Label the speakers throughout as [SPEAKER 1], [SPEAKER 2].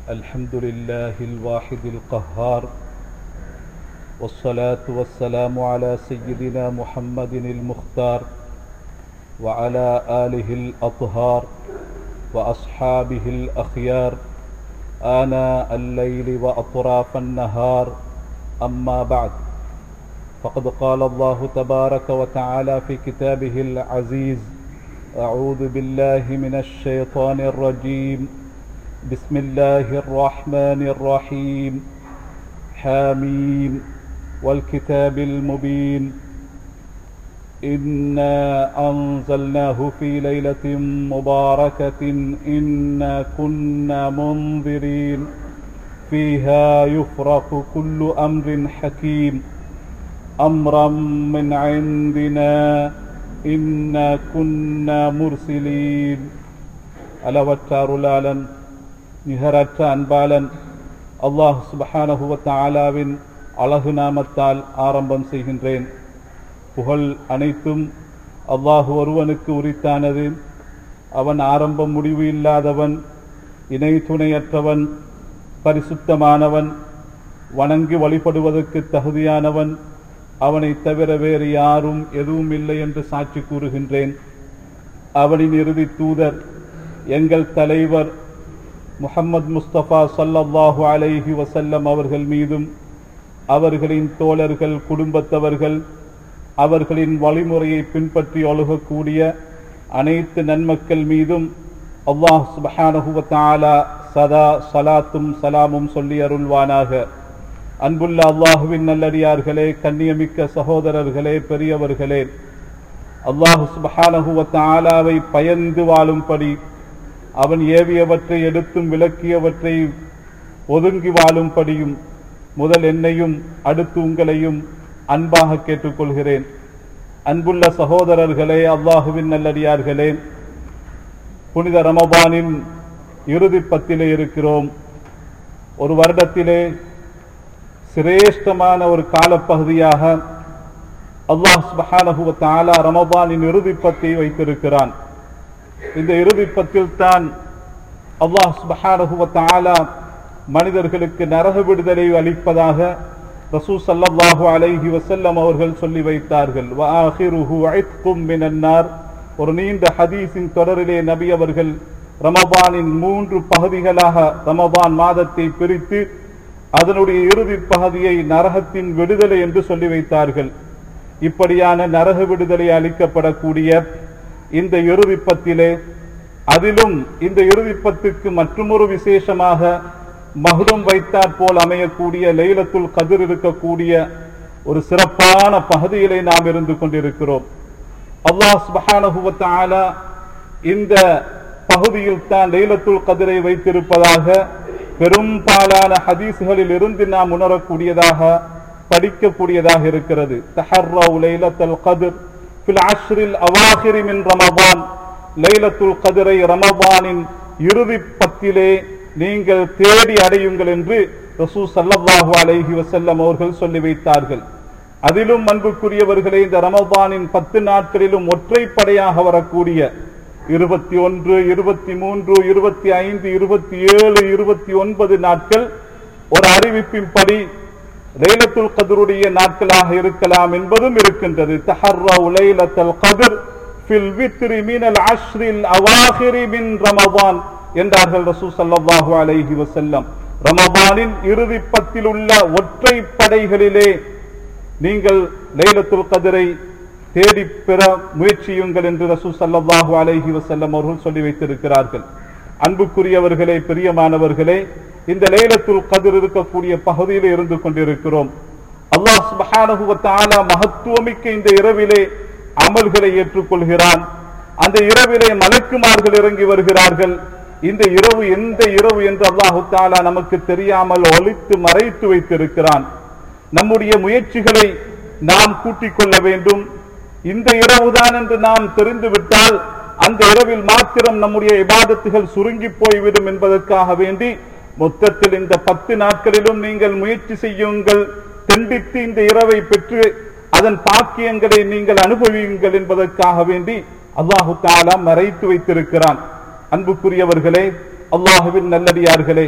[SPEAKER 1] الحمد لله الواحد القهار والصلاة والسلام على سيدنا محمد المختار وعلى آله الأطهار وأصحابه الأخيار آناء الليل وأطراف النهار أما بعد فقد قال الله تبارك وتعالى في كتابه العزيز أعوذ بالله من الشيطان الرجيم بسم الله الرحمن الرحيم حاميم والكتاب المبين إنا أنزلناه في ليلة مباركة إنا كنا منذرين فيها يفرق كل أمر حكيم أمرا من عندنا إنا كنا مرسلين அளவற்ற அருளாளன் நிகரற்ற அன்பாளன் அல்லாஹ் சுபஹானஹுவ தாலாவின் அழகு நாமத்தால் ஆரம்பம் செய்கின்றேன் புகழ் அனைத்தும் அல்லாஹு ஒருவனுக்கு உரித்தானது அவன் ஆரம்பம் முடிவு இல்லாதவன் இணை துணையற்றவன் பரிசுத்தமானவன் வணங்கி வழிபடுவதற்கு தகுதியானவன் அவனை தவிர வேறு யாரும் எதுவும் இல்லை என்று சாட்சி கூறுகின்றேன் அவனின் இறுதி தூதர் எங்கள் தலைவர் முஹம்மது முஸ்தபா சல்லல்லாஹு அலைஹி வசல்லம் அவர்கள் மீதும் அவர்களின் தோழர்கள் குடும்பத்தவர்கள் அவர்களின் வழிமுறையை பின்பற்றி ஒழுகக்கூடிய அனைத்து நன்மக்கள் மீதும் அல்லாஹ் சுபஹானஹுவ தாலா சதா சலாத்தும் சலாமும் சொல்லி அருள்வானாக அன்புள்ள அல்லாஹுவின் நல்லடியார்களே கண்ணியமிக்க சகோதரர்களே பெரியவர்களே அல்லாஹு சுபஹானஹுவ தாலாவை பயந்து வாழும்படி அவன் ஏவியவற்றை எடுத்தும் விளக்கியவற்றை ஒதுங்கி வாழும்படியும் முதல் என்னையும் அடுத்து உங்களையும் அன்பாக கேட்டுக்கொள்கிறேன் அன்புள்ள சகோதரர்களே அல்லாஹுவின் நல்லடியார்களே புனித ரமபானின் இறுதி பத்திலே இருக்கிறோம் ஒரு வருடத்திலே சிரேஷ்டமான ஒரு காலப்பகுதியாக அல்லாஹ் சுபஹானஹுவ தாலா ரமபானின் இறுதிப்பத்தை வைத்திருக்கிறான் இந்த இறுதிப்பத்தில் தான் அல்லாஹ் சுபஹானஹுவ தாலா மனிதர்களுக்கு நரக விடுதலை அளிப்பதாக ரசூ சல்லல்லாஹு அலைஹி வசல்லம் அவர்கள் சொல்லி வைத்தார்கள் ஒரு நீண்ட ஹதீஸின் தொடரிலே நபி அவர்கள் ரமபானின் மூன்று பகுதிகளாக ரமபான் மாதத்தை பிரித்து அதனுடைய இறுதி பகுதியை நரகத்தின் விடுதலை என்று சொல்லி வைத்தார்கள் இப்படியான நரக விடுதலை அளிக்கப்படக்கூடிய இந்த இறுதிப்பத்திலே அதிலும் இந்த இறுதிப்பத்துக்கு மற்றொரு விசேஷமாக மகுடம் வைத்தாற் போல் அமையக்கூடிய லைலத்துல் கதிர் இருக்கக்கூடிய ஒரு சிறப்பான பகுதியிலே நாம் இருந்து கொண்டிருக்கிறோம் அல்லாஹ் சுபஹானஹுவத்தால இந்த பகுதியில் தான் லைலத்துல் கதிரை வைத்திருப்பதாக பெரும்பாலான ஹதீஸ்களில் இருந்து நாம் உணரக்கூடியதாக படிக்கக்கூடியதாக இருக்கிறது தஹர்ரவு லைலத்துல் கதிர் ஃபில் அஷ்ரில் அவாஹிரி மின் ரமபான் லைலத்துல் கதிரை ரமபானின் இறுதி பத்திலே நீங்கள் தேடி அடையுங்கள் என்று ரசூ சல்லல்லாஹு அலைஹி வசல்லம் அவர்கள் சொல்லி வைத்தார்கள் அதிலும் அன்புக்குரியவர்களே இந்த ரமபானின் பத்து நாட்களிலும் ஒற்றைப்படையாக வரக்கூடிய இருபத்தி ஒன்று இருபத்தி மூன்று இருபத்தி ஐந்து இருபத்தி ஏழு இருபத்தி ஒன்பது நாட்கள் ஒரு அறிவிப்பின்படி லைலத்துல் கதருடைய நாட்களாக இருக்கலாம் என்பதும் இருக்கின்றது தஹர்ரா லைலத்துல் கதிர் ஃபில் வித்ரி மினல் அஷ்ரில் அவாஹிரி மின் ரமபான் என்றார்கள் ரசூ சல்லாஹு அலைஹி வசல்லம் ரமபானின் இறுதி பத்தில் உள்ள ஒற்றை படைகளிலே நீங்கள் லைலத்துல் கதிரை தேடி பெற முயற்சியுங்கள் என்று ரசூ சல்லாஹு அலைஹி வசல்லம் அவர்கள் சொல்லி வைத்திருக்கிறார்கள் அன்புக்குரியவர்களே பிரியமானவர்களே இந்த லைலத்துல் கதிர் இருக்கக்கூடிய பகுதியில் இருந்து கொண்டிருக்கிறோம் அல்லாஹ் சுபஹானஹுவத்தால மகத்துவமிக்க இந்த இரவிலே அமல்களை ஏற்றுக்கொள்கிறான் அந்த இரவிலே மலக்குமார்கள் இறங்கி வருகிறார்கள் இந்த இரவு எந்த இரவு என்று அல்லாஹு தாலா நமக்கு தெரியாமல் ஒழித்து மறைத்து வைத்திருக்கிறான் நம்முடைய முயற்சிகளை நாம் கூட்டிக் கொள்ள வேண்டும் இந்த இரவுதான் என்று நாம் தெரிந்துவிட்டால் அந்த இரவில் மாத்திரம் நம்முடைய இபாதத்துகள் சுருங்கி போய்விடும் என்பதற்காக வேண்டி மொத்தத்தில் இந்த பத்து நாட்களிலும் நீங்கள் முயற்சி செய்யுங்கள் தெண்டித்து இந்த இரவை பெற்று அதன் பாக்கியங்களை நீங்கள் அனுபவியுங்கள் என்பதற்காக வேண்டி அல்லாஹு தாலா மறைத்து வைத்திருக்கிறான் அன்புக்குரியவர்களே அல்லாஹுவின் நல்லடியார்களே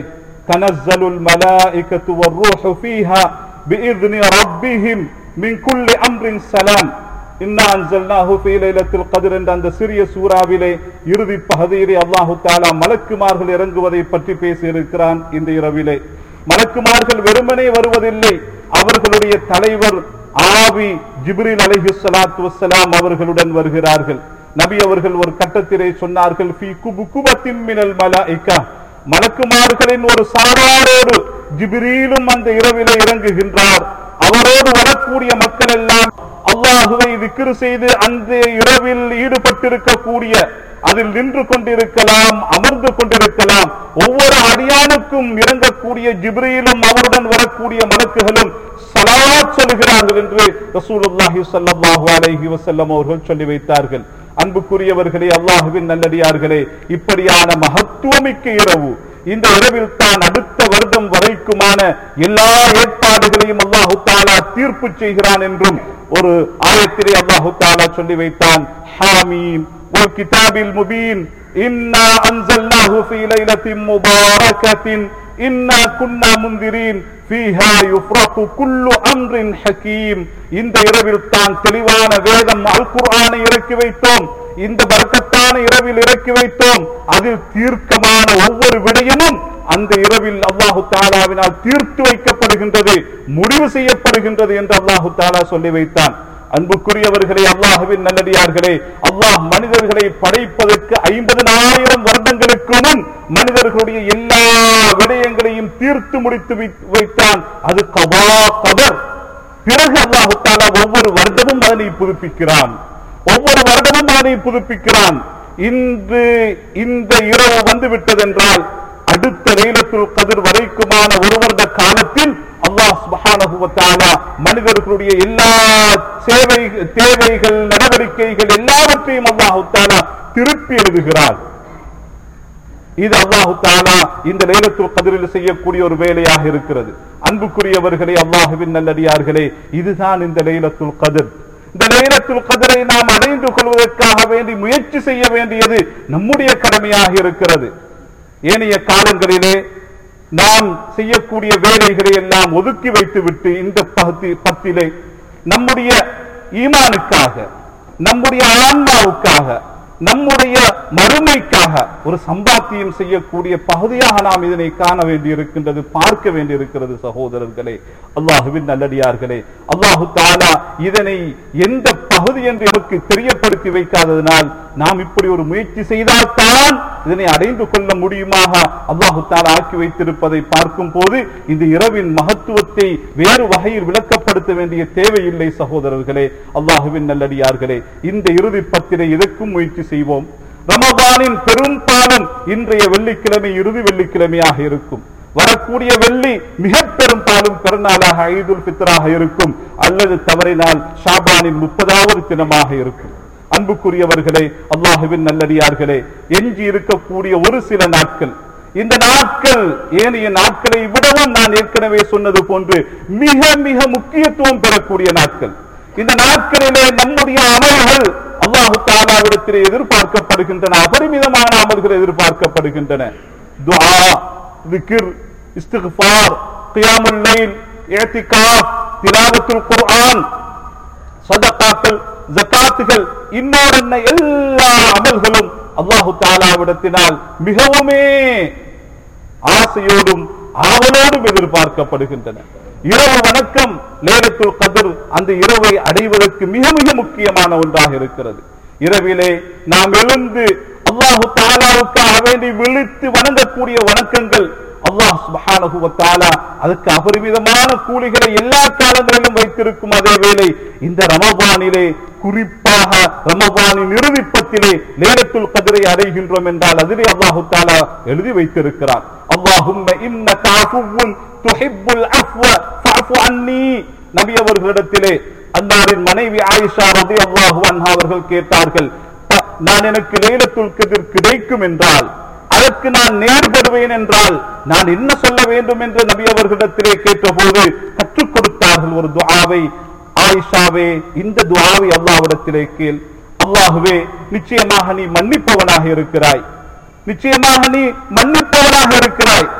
[SPEAKER 1] تنزل الملائكة والروح فيها بإذن ربهم من كل أمر سلام இன்னா அன்சல்னாஹு ஃபீ லைலத்தில் கத்ர் என்ற அந்த சிறிய சூறாவிலே இறுதி பகுதியிலே அல்லாஹு தாலா மலக்குமார்கள் இறங்குவதை பற்றி பேசியிருக்கிறான் இந்த இரவிலே மலக்குமார்கள் வெறுமனே வருவதில்லை அவர்களுடைய தலைவர் ஆவி ஜிப்ரீல் அலைஹி ஸலாத்து வஸ்ஸலாம் அவர்களுடன் வருகிறார்கள் நபி அவர்கள் ஒரு கட்டத்திலே சொன்னார்கள் ஃபீ குபுகுபத்தின் மினல் மலாயிகா மலக்குமார்களின் ஒரு சாராரோடு ஜிப்ரீலும் அந்த இரவிலே இறங்குகின்றார் அவரோடு வரக்கூடிய மக்கள் எல்லாம் அல்லாஹுவை விக்கிரு செய்து அந்த இரவில் ஈடுபட்டிருக்கக்கூடிய அதில் நின்று கொண்டிருக்கலாம் அமர்ந்து கொண்டிருக்கலாம் ஒவ்வொரு அடியானுக்கும் இறங்கக்கூடிய ஜிப்ரீலும் அவருடன் வரக்கூடிய மலக்குகளும் சலாத் சொல்கிறார்கள் என்று ரசூலுல்லாஹி ஸல்லல்லாஹு அலைஹி வஸல்லம் அவர்கள் சொல்லி வைத்தார்கள் அன்புக்குரியவர்களே அல்லாஹுவின் நல்லடியார்களே இப்படியான மகத்துவமிக்க இரவு இந்த இரவில் தான் அடுத்த வருடம் வரைக்குமான எல்லா ஏற்பாடுகளையும் அல்லாஹு தாலா தீர்ப்பு செய்கிறான் என்றும் ஒரு ஆயத்திலே அல்லாஹு தாலா சொல்லி வைத்தான் ஹாமீம் ஒரு கிதாபில் முபீன் இன்னா அன்சல்னாஹு ஃபீ லைலத்தின் முபாரகத்தின் இன்னா குன்னா முந்திரீன் ஃபீஹா யுஃப்ரகு குல்லு அம்ரின் ஹகீம் இந்த இரவில் தான் தெளிவான வேதம் அல் குர்ஆனை இறக்கி வைத்தோம் இந்த பரக்கத்தான இரவில் இறக்கி வைத்தோம் அதில் தீர்க்கமான ஒவ்வொரு விடயமும் அந்த இரவில் அல்லாஹு தாலாவினால் தீர்த்து வைக்கப்படுகின்றது முடிவு செய்யப்படுகின்றது என்று அல்லாஹு தாலா சொல்லி வைத்தான் அன்புக்குரியவர்களே அல்லாஹுவின் நல்லடியார்களே அல்லாஹ் மனிதர்களை படைப்பதற்கு ஐம்பதனாயிரம் வருடங்களுக்கு முன் மனிதர்களுடைய எல்லா விடயங்களையும் தீர்த்து முடித்து வை- வைத்தான் அது கபா கபர் பிறகு அல்லாஹு தாலா ஒவ்வொரு வருடமும் அதனை புதுப்பிக்கிறான் ஒவ்வொரு வருடமும் அதனை புதுப்பிக்கிறான் இன்று இந்த இரவு வந்து விட்டதென்றால் அடுத்த லைலத்துல் கதிர் வரைக்குமான ஒரு வருட காலத்தில் அல்லாஹ் சுப்ஹானஹு வ தஆலா மனிதர்களுடைய எல்லா சேவை தேவைகள் நடவடிக்கைகள் எல்லாவற்றையும் அல்லாஹ் தஆலா திருப்பி எழுதுகிறார் இது அல்லாஹு தாலா இந்த லைலத்துல் கதிரில் செய்யக்கூடிய ஒரு வேலையாக இருக்கிறது அன்புக்குரியவர்களே அல்லாஹுவின் நல்லடியார்களே இதுதான் இந்த லைலத்துல் கதிர் இந்த லைலத்துல் கதிரை நாம் அடைந்து கொள்வதற்காக வேண்டி முயற்சி செய்ய வேண்டியது நம்முடைய கடமையாக இருக்கிறது ஏனைய காலங்களிலே நாம் செய்யக்கூடிய வேலைகளை எல்லாம் ஒதுக்கி வைத்துவிட்டு இந்த பகுதி பத்திலே நம்முடைய ஈமானுக்காக நம்முடைய ஆன்மாவுக்காக நம்முடைய மறுமைக்காக ஒரு சம்பாத்தியம் செய்யக்கூடிய பகுதியாக நாம் இதனை காண வேண்டியிருக்கின்றது பார்க்க வேண்டியிருக்கிறது சகோதரர்களே அல்லாஹுவின் நல்லடியார்களே அல்லாஹு தாலா இதனை எந்த பகுதி என்று எனக்கு தெரியப்படுத்தி வைக்காததனால் நாம் இப்படி ஒரு முயற்சி செய்தால்தான் இதனை அடைந்து கொள்ள முடியுமாக அல்லாஹு தாலா ஆக்கி வைத்திருப்பதை பார்க்கும் போது இந்த இரவின் மகத்துவத்தை வேறு வகையில் விளக்கப்படுத்த வேண்டிய தேவையில்லை சகோதரர்களே அல்லாஹுவின் நல்லடியார்களே இந்த இறுதி பத்திரை இதற்கும் முயற்சி செய்வோம் ரமபானின் பெரும்பாலும் இன்றைய வெள்ளிக்கிழமை இறுதி வெள்ளிக்கிழமையாக இருக்கும் வரக்கூடிய வெள்ளி மிக பெரும்பாலும் பெருநாளாக ஐதுல் பித்ராக இருக்கும் அல்லது தவறினால் ஷாபானின் முப்பதாவது தினமாக இருக்கும் அன்புக்குரியவர்களே அல்லாஹுவின் நல்லடியார்களே எஞ்சி இருக்கக்கூடிய ஒரு சில நாட்கள் இந்த நாட்கள் ஏனைய நாட்களை விடவும் நான் ஏற்கனவே சொன்னது போன்று மிக மிக முக்கியத்துவம் பெறக்கூடிய நாட்கள் இந்த நாட்களிலே நம்முடைய அமல்கள் அல்லாஹு தாலாவிடத்திலே எதிர்பார்க்கப்படுகின்றன அபரிமிதமான அமல்கள் எதிர்பார்க்கப்படுகின்றன துஆ திக்ர் இஸ்திக்ஃபார் கியாமுல் லைல் இஅ்திகாஃப் திலாவத்துல் குர்ஆன் சதகாக்கள் ஜகாத்துகள் இன்னொரு எல்லா அமல்களும் அல்லாஹு தாலாவிடத்தினால் மிகவுமே ஆசையோடும் ஆவலோடும் எதிர்பார்க்கப்படுகின்றன இரவு வணக்கம் லேலத்துல் கதிர் அந்த இரவை அடைவதற்கு மிக மிக முக்கியமான ஒன்றாக இருக்கிறது இரவிலே நாம் எழுந்து அல்லாஹு தாலாவுக்காக வேண்டி விழித்து வணங்கக்கூடிய வணக்கங்கள் அல்லாஹ் சுப்ஹானஹு வ தஆலா அதுக்கு அபரிமிதமான கூலிகளை எல்லா காலங்களிலும் வைத்திருக்கும் அதே வேளை இந்த ரமபானிலே குறிப்பாக ரமபானின் இறுதிப்பத்திலே லேலத்துல் கதிரை அடைகின்றோம் என்றால் அதிலே அல்லாஹு தாலா எழுதி வைத்திருக்கிறார் அல்லாஹும்ம இன்னக அஃபுவ்வுன் துஹிப்புல் அஃப்வ ஃபஅஃபு அன்னி நபி அவர்களிடத்திலே அன்னாரின் மனைவி ஆயிஷா ரலியல்லாஹு அன்ஹா அவர்கள் கேட்டார்கள் "ப- நான் எனக்கு லைலத்துல் கதிர் கிடைக்கும் என்றால் அதற்கு நான் நேர்படுவேன் என்றால் நான் என்ன சொல்ல வேண்டும் என்று நபி அவர்களிடத்திலே கேட்டபோது கற்றுக் கொடுத்தார்கள் ஒரு துஆவை ஆயிஷாவே இந்த துஆவை அல்லாஹ்விடத்திலே கேள் அல்லாஹுவே நிச்சயமாக நீ மன்னிப்பவனாக இருக்கிறாய் நிச்சயமாக நீ மன்னிப்பவனாக இருக்கிறாய்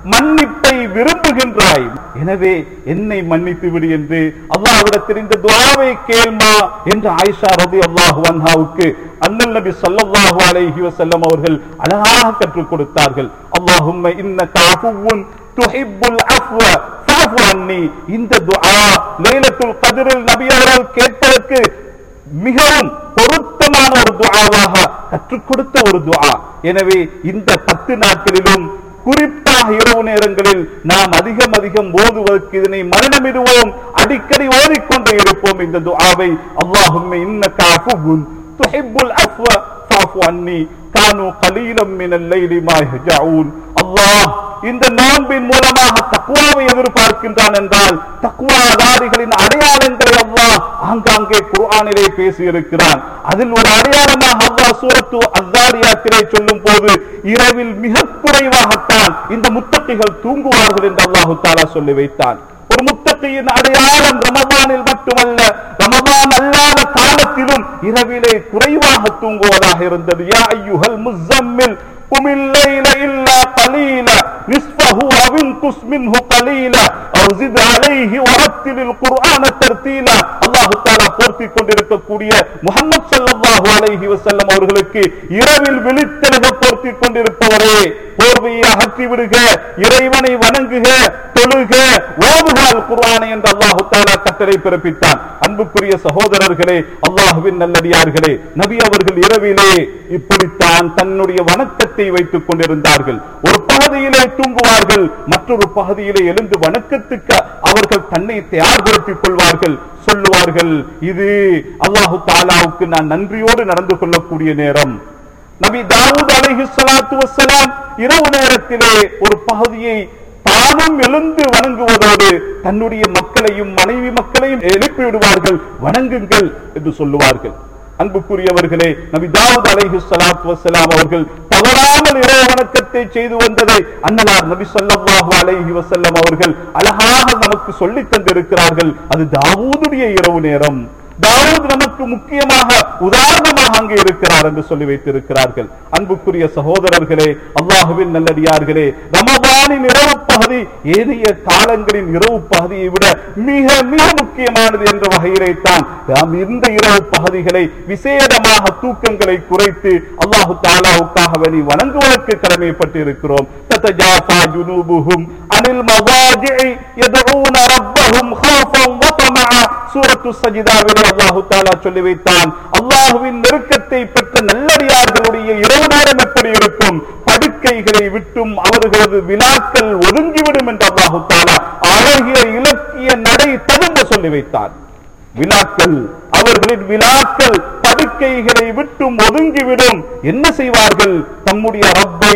[SPEAKER 1] மன்னிப்பை விரும்புகின்றாய் எனவே என்னை மன்னித்து விடு என்று அல்லாஹ்விடத்தில் இந்த துஆவை கேள்மா என்று ஆயிஷா ரதி அல்லாஹு அன்ஹாவுக்கு அண்ணல் நபி ஸல்லல்லாஹு அலைஹி வஸல்லம் அவர்கள் அழகாக கற்றுக் கொடுத்தார்கள் அல்லாஹும்ம இன்னக அஃபுவுன் துஹிப்புல் அஃப்வ ஃபஅஃபு அன்னி இந்த துஆ லைலத்துல் கத்ரில் நபி அவர்கள் கேட்பதற்கு மிகவும் பொருத்தமான ஒரு துஆவாக கற்றுக் கொடுத்த ஒரு துஆ எனவே இந்த பத்து நாட்களிலும் குறிப்பாக இரவு நேரங்களில் நாம் அதிகம் அதிகம் ஓதுவதற்கு இதனை மரணமிடுவோம் அடிக்கடி ஓதிக்கொண்டே இருப்போம் இந்த துஆவை அல்லாஹும்ம இன்னக அஃபுவுன் துஹிப்புல் அஃப்வ ஃபஅஃபு அன்னி கானு கலீலம் மினல் லைலி மா யஹ்ஜஊன் அல்லாஹ் இந்த நோன்பின் மூலமாக தக்குவாவை எதிர்பார்க்கின்றான் என்றால் தக்குவாதாரிகளின் அடையாளங்களை அல்லாஹ் ஆங்காங்கே குர்ஆனிலே பேசி இருக்கிறான் அதில் ஒரு அடையாளமாக அல்லாஹ் சூரத்து அஸ்ஸாரியாத்திலே சொல்லும் போது இரவில் மிக குறைவாகத்தான் இந்த முத்தகைகள் தூங்குவார்கள் என்று அல்லாஹு தாலா சொல்லி வைத்தான் ஒரு முத்தகையின் அடையாளம் ரமதானில் மட்டுமல்ல ரமதான் அல்லாத காலத்திலும் இரவிலே குறைவாக தூங்குவதாக இருந்தது யா ஐயுஹல் முஸம்மில் قم الليل إلا قليلا نصفه أو انقص منه قليلا أو زد عليه ورتل القرآن ترتيلا الله تعالى போர்த்தி கொண்டிருக்கக்கூடிய முகமது ஸல்லல்லாஹு அலைஹி வஸல்லம் அவர்களுக்கு இரவில் விழித்தெழுக போர்த்தி கொண்டிருப்பவரே போர்வையை அகற்றி விடுக இறைவனை வணங்குக தொழுக ஓதுகால் குர்ஆனை என்று அல்லாஹு தாலா கட்டளை பிறப்பித்தான் அன்புக்குரிய சகோதரர்களே அல்லாஹுவின் நல்லடியார்களே நபி அவர்கள் இரவிலே இப்படித்தான் தன்னுடைய வணக்கத்தை வைத்துக் கொண்டிருந்தார்கள் ஒரு பகுதியிலே தூங்குவார்கள் மற்றொரு பகுதியிலே எழுந்து வணக்கத்துக்கு அவர்கள் தன்னை தயார்படுத்திக் கொள்வார்கள் சொல்லுவார்கள் இது அல்லாஹு தாலாவுக்கு நான் நன்றியோடு நடந்து கொள்ளக்கூடிய நேரம் நபி தாவூத் அலைஹி ஸலாத்து வஸ்ஸலாம் இரவு நேரத்திலே ஒரு பகுதியை தானும் எழுந்து வணங்குவதோடு தன்னுடைய மக்களையும் மனைவி மக்களையும் எழுப்பி விடுவார்கள் வணங்குங்கள் என்று சொல்லுவார்கள் அன்புக்குரியவர்களே நபி தாவூத் அலைஹி ஸலாத்து வஸ்ஸலாம் அவர்கள் தவறாமல் இரவு வணக்கத்தை செய்து வந்ததை அன்னலார் நபி ஸல்லல்லாஹு அலைஹி வஸல்லம் அவர்கள் அழகாக நமக்கு சொல்லித் தந்திருக்கிறார்கள் அது தாவூதுடைய இரவு நேரம் தாவூத் நமக்கு முக்கியமாக உதாரணமாக அங்கே இருக்கிறார் என்று சொல்லி வைத்திருக்கிறார்கள் அன்புக்குரிய சகோதரர்களே அல்லாஹுவின் நல்லடியார்களே ரமதானின் இரவு பகுதி ஏனைய காலங்களின் இரவு பகுதியை விட மிக மிக முக்கியமானது என்ற வகையிலே தான் நாம் இந்த இரவு பகுதிகளை விசேடமாக தூக்கங்களை குறைத்து அல்லாஹு தாலாவுக்காக வேண்டி வணங்குவதற்கு கடமைப்பட்டு இருக்கிறோம் تتجافى جنوبهم عن المضاجع يدعون ربهم خوفا وطمعا சூரத்து சஜிதாவிலே அல்லாஹு தாலா சொல்லி வைத்தான் அல்லாஹுவின் நெருக்கத்தை பெற்ற நல்லடியார்களுடைய இரவு நேரம் எப்படி இருக்கும் படுக்கைகளை விட்டும் அவர்களது விழாக்கள் ஒதுங்கிவிடும் என்று அல்லாஹு தாலா அழகிய இலக்கிய நடை தகுந்த சொல்லி வைத்தான் விழாக்கள் அவர்களின் விழாக்கள் படுக்கைகளை விட்டும் ஒதுங்கிவிடும் என்ன செய்வார்கள் தம்முடைய ரப்பை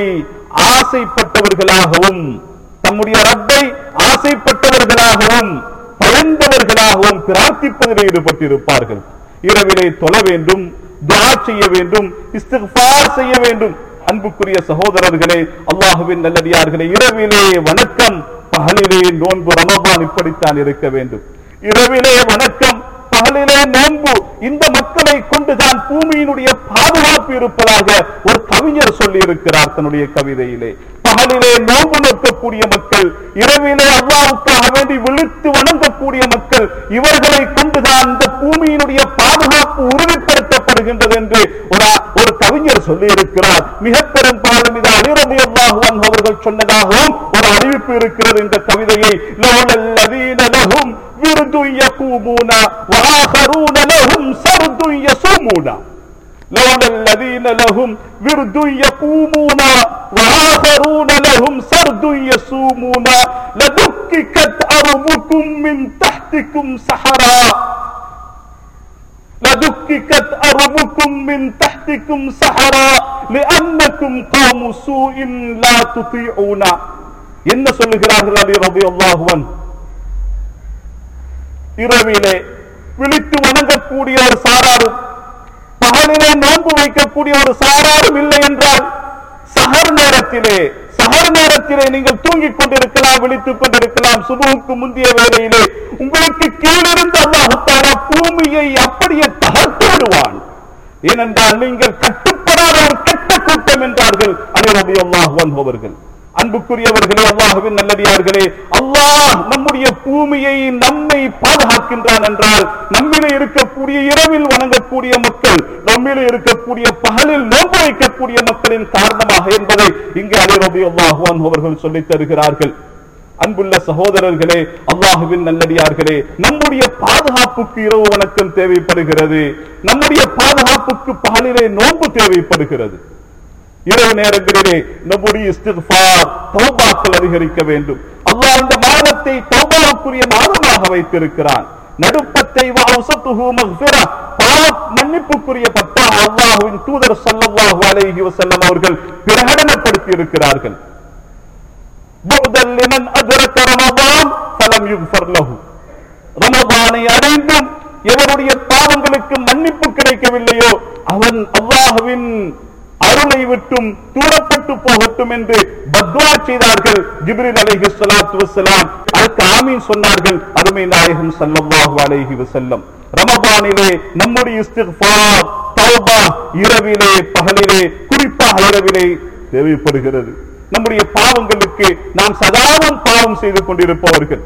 [SPEAKER 1] ஆசைப்பட்டவர்களாகவும் தம்முடைய ரப்பை ஆசைப்பட்டவர்களாகவும் பயந்தவர்களாகவும் பிரார்த்திப்பதில் ஈடுபட்டிருப்பார்கள் இரவிலே தொழ வேண்டும் துஆ செய்ய வேண்டும் இஸ்திக்ஃபார் செய்ய வேண்டும் அன்புக்குரிய சகோதரர்களே அல்லாஹுவின் நல்லடியார்களே இரவிலே வணக்கம் பகலிலே நோன்பு ரமபான் இப்படித்தான் இருக்க வேண்டும் இரவிலே வணக்கம் பகலிலே நோன்பு இந்த மக்களை கொண்டுதான் பூமியினுடைய பாதுகாப்பு இருப்பதாக ஒரு கவிஞர் சொல்லி இருக்கிறார் தன்னுடைய கவிதையிலே பகலிலே நோன்பு நிற்கக்கூடிய மக்கள் இரவிலே அல்லாவுக்காக வேண்டி விழித்து வணங்கக்கூடிய மக்கள் இவர்களை கொண்டுதான் இந்த பூமியினுடைய பாதுகாப்பு உறுதிப்படுத்தப்படுகின்றது என்று ஒரு ஒரு கவிஞர் சொல்லி இருக்கிறார் மிக பெரும்பாலும் இது அலிரபி அல்லாஹுவன் அவர்கள் சொன்னதாகவும் ஒரு அறிவிப்பு இருக்கிறது இந்த கவிதையை லவுலல்லதீன லஹும் விருது யகூமூன வஆகரூன லஹும் சர்து யஸூமூன لولا الذين لهم ورد يقومون وآخرون لهم سرد يصومون لدككت أرضكم من تحتكم سحرا لدككت أرضكم من تحتكم سحرا لأنكم قوم سوء لا تطيعون என்ன சொல்லுகிறார்கள் அலி ரபி அல்லாஹுவன் இரவிலே விழித்து வணங்கக்கூடிய ஒரு சாராரும் பகலிலே நோன்பு வைக்கக்கூடிய ஒரு சாராரும் இல்லை என்றால் சஹர் நேரத்திலே சஹர் நேரத்திலே நீங்கள் தூங்கிக் கொண்டிருக்கலாம் விழித்துக் கொண்டிருக்கலாம் சுபுவுக்கு முந்தைய வேளையிலே உங்களுக்கு கீழிருந்து அல்லாஹாலா பூமியை அப்படியே தகர்த்து விடுவான் ஏனென்றால் நீங்கள் கட்டுப்படாத ஒரு கெட்ட கூட்டம் என்றார்கள் அலி ரபி அல்லாஹ் அவர்கள் அன்புக்குரியவர்களே அல்லாஹ்வின் நல்லடியார்களே அல்லாஹ் நம்முடைய பூமியை நம்மை பாதுகாக்கின்றான் என்றால் நம்மிலே இருக்கக்கூடிய இரவில் வணங்கக்கூடிய மக்கள் நம்மிலே இருக்கக்கூடிய பகலில் நோன்பு வைக்கக்கூடிய மக்களின் காரணமாக என்பதை இங்கே அலி ரபி அல்லாஹுவான் அவர்கள் சொல்லித் தருகிறார்கள் அன்புள்ள சகோதரர்களே அல்லாஹுவின் நல்லடியார்களே நம்முடைய பாதுகாப்புக்கு இரவு வணக்கம் தேவைப்படுகிறது நம்முடைய பாதுகாப்புக்கு பகலிலே நோன்பு தேவைப்படுகிறது இரவு நேரங்களிலே நம்முடைய இஸ்திக்ஃபார் தௌபாக்கள் அதிகரிக்க வேண்டும் அல்லாஹ் இந்த மாதத்தை தௌபாவுக்குரிய மாதமாக வைத்திருக்கிறான் நடுப்பத்தை வஅவுசத்துஹு மக்ஃபிரா பாவ மன்னிப்புக்குரிய பத்தாக அல்லாஹ்வின் தூதர் ஸல்லல்லாஹு அலைஹி வஸல்லம் அவர்கள் பிரகடனப்படுத்தி இருக்கிறார்கள் بعدا لمن أدرك رمضان فلم يغفر له ரமதானை அடைந்தும் எவருடைய பாவங்களுக்கு மன்னிப்பு கிடைக்கவில்லையோ அவன் அல்லாஹுவின் அருளை விட்டும் தூரப்பட்டு போகட்டும் என்று பத்வா செய்தார்கள் ஜிப்ரில் அலைஹி ஸலாத்து வஸலாம் அதற்கு ஆமீன் சொன்னார்கள் அருமை நாயகம் ஸல்லல்லாஹு அலைஹி வஸல்லம் ரமதானிலே நம்முடைய இஸ்திக்ஃபார் தௌபா இரவிலே பகலிலே குறிப்பாக இரவிலே தேவைப்படுகிறது நம்முடைய பாவங்களுக்கு நாம் சதாவும் பாவம் செய்து கொண்டிருப்பவர்கள்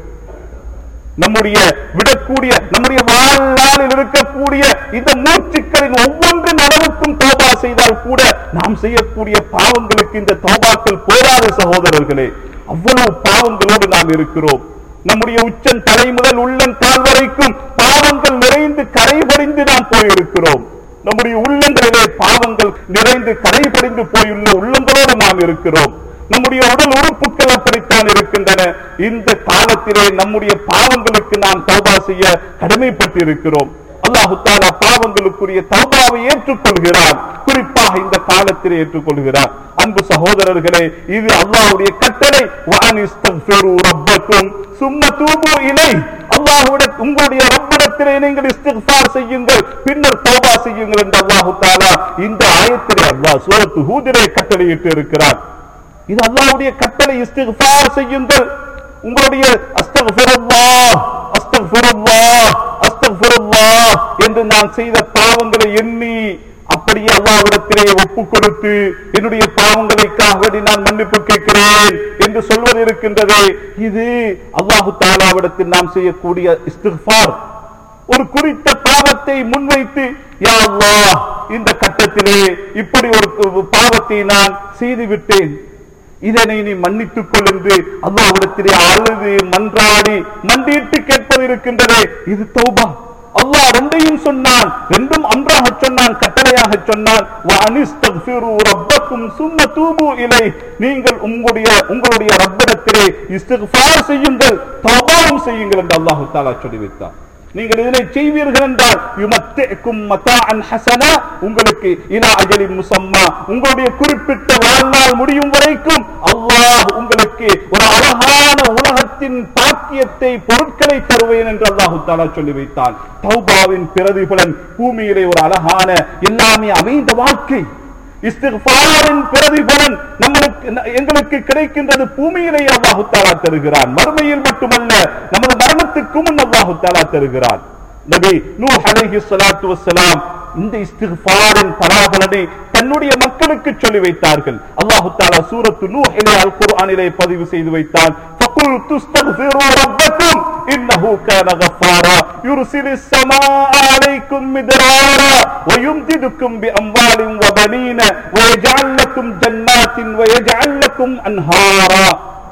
[SPEAKER 1] நம்முடைய விடக்கூடிய நம்முடைய வாழ்நாளில் இருக்கக்கூடிய இந்த மூச்சுக்களின் ஒவ்வொன்றின் அளவுக்கும் தோபா செய்தால் கூட நாம் செய்யக்கூடிய பாவங்களுக்கு இந்த தோபாக்கள் போராத சகோதரர்களே அவ்வளவு பாவங்களோடு நாம் இருக்கிறோம் நம்முடைய உச்சன் தலை முதல் உள்ளன் கால் வரைக்கும் பாவங்கள் நிறைந்து கரைபடிந்து நாம் போயிருக்கிறோம் நம்முடைய உள்ளங்களிலே பாவங்கள் நிறைந்து கரைபடிந்து போயுள்ள உள்ளங்களோடு நாம் இருக்கிறோம் நம்முடைய உடல் உறுப்புகள் அப்படித்தான் இருக்கின்றன இந்த காலத்திலே நம்முடைய பாவங்களுக்கு நாம் தௌபா செய்ய கடமைப்பட்டிருக்கிறோம் அல்லாஹு தாலா பாவங்களுக்குரிய தௌபாவை ஏற்றுக்கொள்கிறார் குறிப்பாக இந்த காலத்திலே ஏற்றுக்கொள்கிறார் அன்பு சகோதரர்களே இது அல்லாஹ்வுடைய கட்டளை வானிஸ்தக்ஃபிரு ரப்பக்கும் சும்ம தூபு இலை அல்லாஹ்வுடைய உங்களுடைய ரப்பிடத்திலே நீங்கள் இஸ்திக்ஃபார் செய்யுங்கள் பின்னர் தௌபா செய்யுங்கள் என்று அல்லாஹு தாலா இந்த ஆயத்திலே அல்லாஹ் சூரத்து ஹூதிலே கட்டளையிட்டு இருக்கிறார் இது அல்லாஹ்வுடைய கட்டளை இஸ்திக்ஃபார் செய்யுங்கள் உங்களுடைய அஸ்தக்ஃபிருல்லாஹ் அஸ்தக்ஃபிருல்லாஹ் அஸ்தக்ஃபிருல்லாஹ் என்று நான் செய்த பாவங்களை எண்ணி அப்படியே அல்லாஹ்விடத்திலே ஒப்பு கொடுத்து என்னுடைய பாவங்களுக்காக வேண்டி நான் மன்னிப்பு கேட்கிறேன் என்று சொல்வது இருக்கின்றதே இது அல்லாஹு தாலாவிடத்தில் நாம் செய்யக்கூடிய இஸ்திக்ஃபார் ஒரு குறித்த பாவத்தை முன்வைத்து யா அல்லாஹ் இந்த கட்டத்திலே இப்படி ஒரு பாவத்தை நான் செய்து விட்டேன் இதனை நீ மன்னித்துக் கொள் என்று அல்லாஹ்விடத்திலே அழுது மன்றாடி மண்டியிட்டு கேட்பது இருக்கின்றதே இது தௌபா அல்லாஹ் ரெண்டையும் சொன்னான் ரெண்டும் அன்றாக சொன்னான் கட்டளையாக சொன்னான் வஅனிஸ்தக்ஃபிரு ரப்பக்கும் சும்ம தூபு இலை நீங்கள் உங்களுடைய உங்களுடைய ரப்பிடத்திலே இஸ்திக்ஃபார் செய்யுங்கள் தௌபாவும் செய்யுங்கள் என்று அல்லாஹ் தஆலா சொல்லி வைத்தார் நீங்கள் இதனை செய்வீர்கள் என்றால் யுமத்திக்கும் மத்தாஅன் ஹசனா உங்களுக்கு இலா அஜலின் முசம்மா உங்களுடைய குறிப்பிட்ட வாழ்நாள் முடியும் வரைக்கும் அல்லாஹ் உங்களுக்கு ஒரு அழகான உலகத்தின் பாக்கியத்தை பொருட்களை தருவேன் என்று அல்லாஹு தாலா சொல்லி வைத்தான் தௌபாவின் பிரதிபலன் பூமியிலே ஒரு அழகான எல்லாமே அமைந்த வாழ்க்கை இஸ்திக்ஃபாரின் பிரதிபலன் நம்மளுக்கு எங்களுக்கு கிடைக்கின்றது பூமியிலே அல்லாஹு தாலா தருகிறான் மறுமையில் மட்டுமல்ல நமது மரணத்துக்கு முன் அல்லாஹு தாலா தருகிறான் நபி நூஹ் அலைஹி ஸலாத்து வஸ்ஸலாம் இந்த இஸ்திக்ஃபாரின் பலாபலனை தன்னுடைய மக்களுக்கு சொல்லி வைத்தார்கள் அல்லாஹு தாலா சூரத்து நூஹிலே அல் குர்ஆனிலே பதிவு செய்து வைத்தான் فقلت استغفروا ربكم إنه كان غفارا يرسل السماء عليكم مدرارا ويمددكم بأموال وبنين ويجعل لكم جنات ويجعل لكم أنهارا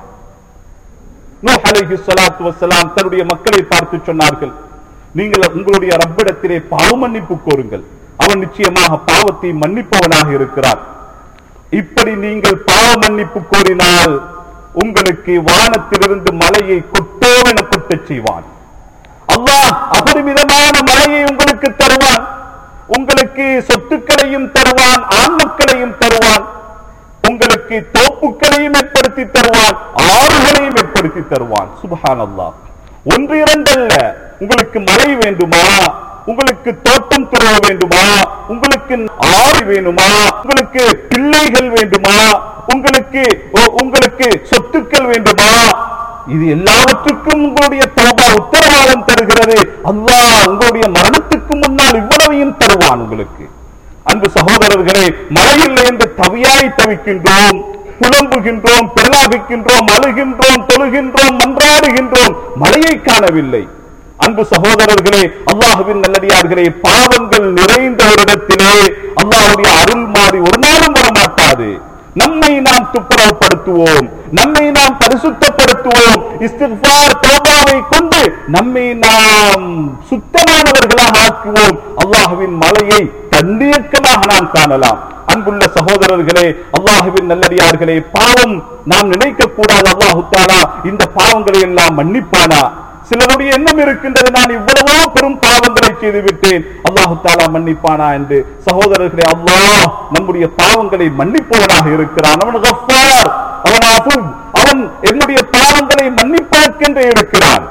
[SPEAKER 1] நூஹ் அலைஹி ஸலாத்து வஸ்ஸலாம் தன்னுடைய மக்களை பார்த்து சொன்னார்கள் நீங்கள் உங்களுடைய ரப்பிடத்திலே பாவ மன்னிப்பு கோருங்கள் அவன் நிச்சயமாக பாவத்தை மன்னிப்பவனாக இருக்கிறார் இப்படி நீங்கள் பாவ மன்னிப்பு கோரினால் உங்களுக்கு வானத்திலிருந்து மலையை கொட்டோவென கொட்டச் செய்வான் அல்லாஹ் அபரிமிதமான மழையை உங்களுக்கு தருவான் உங்களுக்கு சொத்துக்களையும் தருவான் ஆண் மக்களையும் தருவான் உங்களுக்கு தோப்புக்களையும் ஏற்படுத்தி தருவான் ஆறுகளையும் ஏற்படுத்தி தருவான் சுபஹான் அல்லாஹ் ஒன்று இரண்டல்ல உங்களுக்கு மழை வேண்டுமா உங்களுக்கு தோட்டம் துறவ வேண்டுமா உங்களுக்கு ஆறு வேணுமா உங்களுக்கு பிள்ளைகள் வேண்டுமா உங்களுக்கு ஓ- உங்களுக்கு சொத்துக்கள் வேண்டுமா இது எல்லாவற்றுக்கும் உங்களுடைய தௌபா உத்தரவாதம் தருகிறது அல்லாஹ் உங்களுடைய மரணத்துக்கு முன்னால் இவ்வளவையும் தருவான் உங்களுக்கு அன்பு சகோதரர்களே நல்லடியார்களே மழை இல்லை என்று தவியாய் தவிக்கின்றோம் புலம்புகின்றோம் பெருளாகின்றோம் அழுகின்றோம் தொழுகின்றோம் மன்றாடுகின்றோம் மழையை காணவில்லை அன்பு சகோதரர்களே அல்லாஹுவின் நல்லடியார்களே பாவங்கள் நிறைந்த ஒரு இடத்திலே அல்லாஹுடைய அருள் மாறி ஒரு நாளும் வரமாட்டாது நம்மை நாம் துப்புரவுப்படுத்துவோம் நம்மை நாம் பரிசுத்தப்படுத்துவோம் இஸ்திக்பார் தௌபாவை கொண்டு நம்மை நாம் சுத்தமானவர்களாக ஆக்குவோம் அல்லாஹுவின் மலையை தன்னியக்கமாக நாம் காணலாம் அன்புள்ள சகோதரர்களே அல்லாஹுவின் நல்லடியார்களே பாவம் நாம் நினைக்க கூடாது அல்லாஹு தாலா இந்த பாவங்களை எல்லாம் மன்னிப்பானா சிலருடைய எண்ணம் இருக்கின்றது நான் இவ்வளவோ பெரும் பாவங்களை செய்து விட்டேன் அல்லாஹு தாலா மன்னிப்பானா என்று சகோதரர்களே அல்லாஹ் நம்முடைய பாவங்களை மன்னிப்பவனாக இருக்கிறான் அவன் கஃபார் அவன் அஃபுவ். அவன் என்னுடைய பாவங்களை மன்னிப்பதற்கென்றே இருக்கிறான்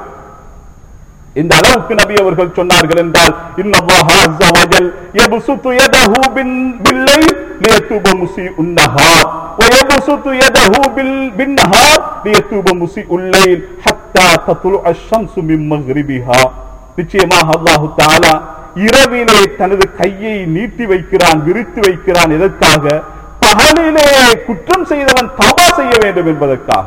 [SPEAKER 1] இந்த அளவுக்கு நபி அவர்கள் சொன்னார்கள் என்றால் இன்னல்லாஹ அஸ்ஸ வஜல் யப்சுத்து யதஹு பின் பில்லைல் லியத்துப முஸீஉன் நஹார் வ யப்சுத்து யதஹு பில் பின் நஹார் லியத்துப முஸீஉல் லைல் ஹத்தா தத்லுஅ அஷ்-ஷம்சு மின் மக்ரிபிஹா நிச்சயமாக அல்லாஹ் தஆலா இரவிலே தனது கையை நீட்டி வைக்கிறான் விரித்து வைக்கிறான் எதற்காக பகலிலே குற்றம் செய்தவன் தவா செய்ய வேண்டும் என்பதற்காக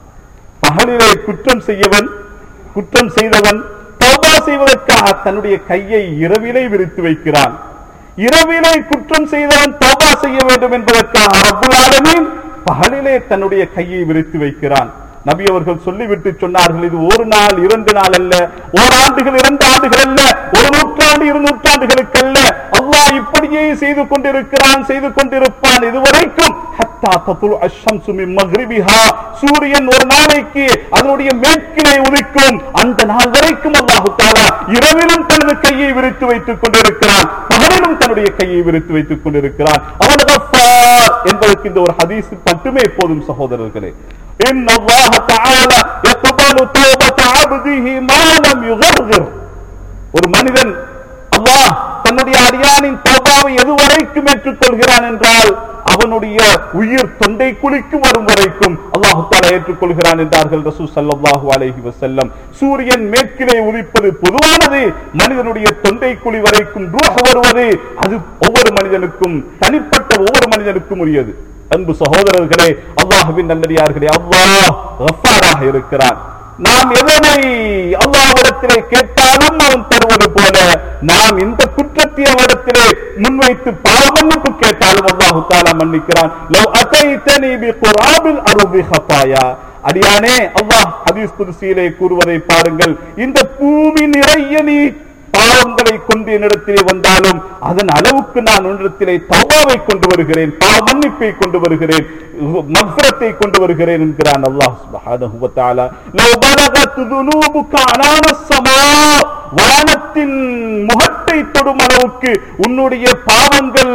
[SPEAKER 1] பகலிலே குற்றம் செய்யவன் குற்றம் செய்தவன் தௌபா செய்வதற்காக தன்னுடைய கையை இரவிலே விரித்து வைக்கிறான் இரவிலே குற்றம் செய்தவன் தௌபா செய்ய வேண்டும் என்பதற்காக ரப்புல் ஆலமீன் பகலிலே தன்னுடைய கையை விரித்து வைக்கிறான் நபி அவர்கள் சொல்லிவிட்டு சொன்னார்கள் இது ஒரு நாள் இரண்டு நாள் அல்ல ஓராண்டுகள் இரண்டு ஆண்டுகள் அல்ல ஒரு நூற்றாண்டு இரு நூற்றாண்டுகளுக்கு அல்ல அல்லாஹ் இப்படியே செய்து கொண்டிருக்கிறான் செய்து கொண்டிருப்பான் இதுவரைக்கும் ஹத்தா தத்துல் அஷம்சு மின் மக்ரிபிஹா சூரியன் ஒரு நாளைக்கு அதனுடைய மேற்கிலே உதிக்கும் அந்த நாள் வரைக்கும் அல்லாஹு தாலா இரவிலும் தனது கையை விரித்து வைத்துக் கொண்டிருக்கிறான் பகலிலும் தன்னுடைய கையை விரித்து வைத்துக் கொண்டிருக்கிறான் அவன் கஃபார் என்பதற்கு இந்த ஒரு ஹதீஸ் மட்டுமே போதும் சகோதரர்களே إن الله تعالى يقبل توبة عبده ما لم يغرغر ஒரு மனிதன் அல்லாஹ் தன்னுடைய அடியானின் தௌபாவை எதுவரைக்கும் ஏற்றுக்கொள்கிறான் என்றால் அவனுடைய உயிர் தொண்டை குளிக்கும் வரும் வரைக்கும் அல்லாஹு தாலா ஏற்றுக்கொள்கிறான் என்றார்கள் ரசூல் ஸல்லல்லாஹு அலைஹி வஸல்லம் சூரியன் மேற்கிலே உதிப்பது பொதுவானது மனிதனுடைய தொண்டை குழி வரைக்கும் ரூஹ் வருவது அது ஒவ்வொரு மனிதனுக்கும் தனிப்பட்ட ஒவ்வொரு மனிதனுக்கும் உரியது அன்பு சகோதரர்களே அல்லாஹுவின் நல்லடியார்களே அல்லாஹ் கஃபாராக இருக்கிறான் நாம் எதனை அல்லாஹ்விடத்திலே கேட்டாலும் அவன் தருவது போல நாம் இந்த குற்றத்தை அவரிடத்திலே முன்வைத்து பாவமன்னிப்பு கேட்டாலும் அல்லாஹு தாலா மன்னிக்கிறான் லவ் அதைத்தனி பி குராபில் அருபி ஹதாயா அடியானே அல்லாஹ் ஹதீஸ் குதுசியிலே கூறுவதை பாருங்கள் இந்த பூமி நிறைய நீ பாவங்களை கொண்டு என்னிடத்திலே வந்தாலும் அதன் அளவுக்கு நான் உன்னிடத்திலே தவாவை கொண்டு வருகிறேன் பாவ மன்னிப்பை கொண்டு வருகிறேன் மக்ரத்தை கொண்டு வருகிறேன் என்கிறான் அல்லாஹ் சுப்ஹானஹு வ தஆலா லவ் பலகத் ذنوبك عنان السماء வானத்தின் முகத்தை தொடும் அளவுக்கு உன்னுடைய பாவங்கள்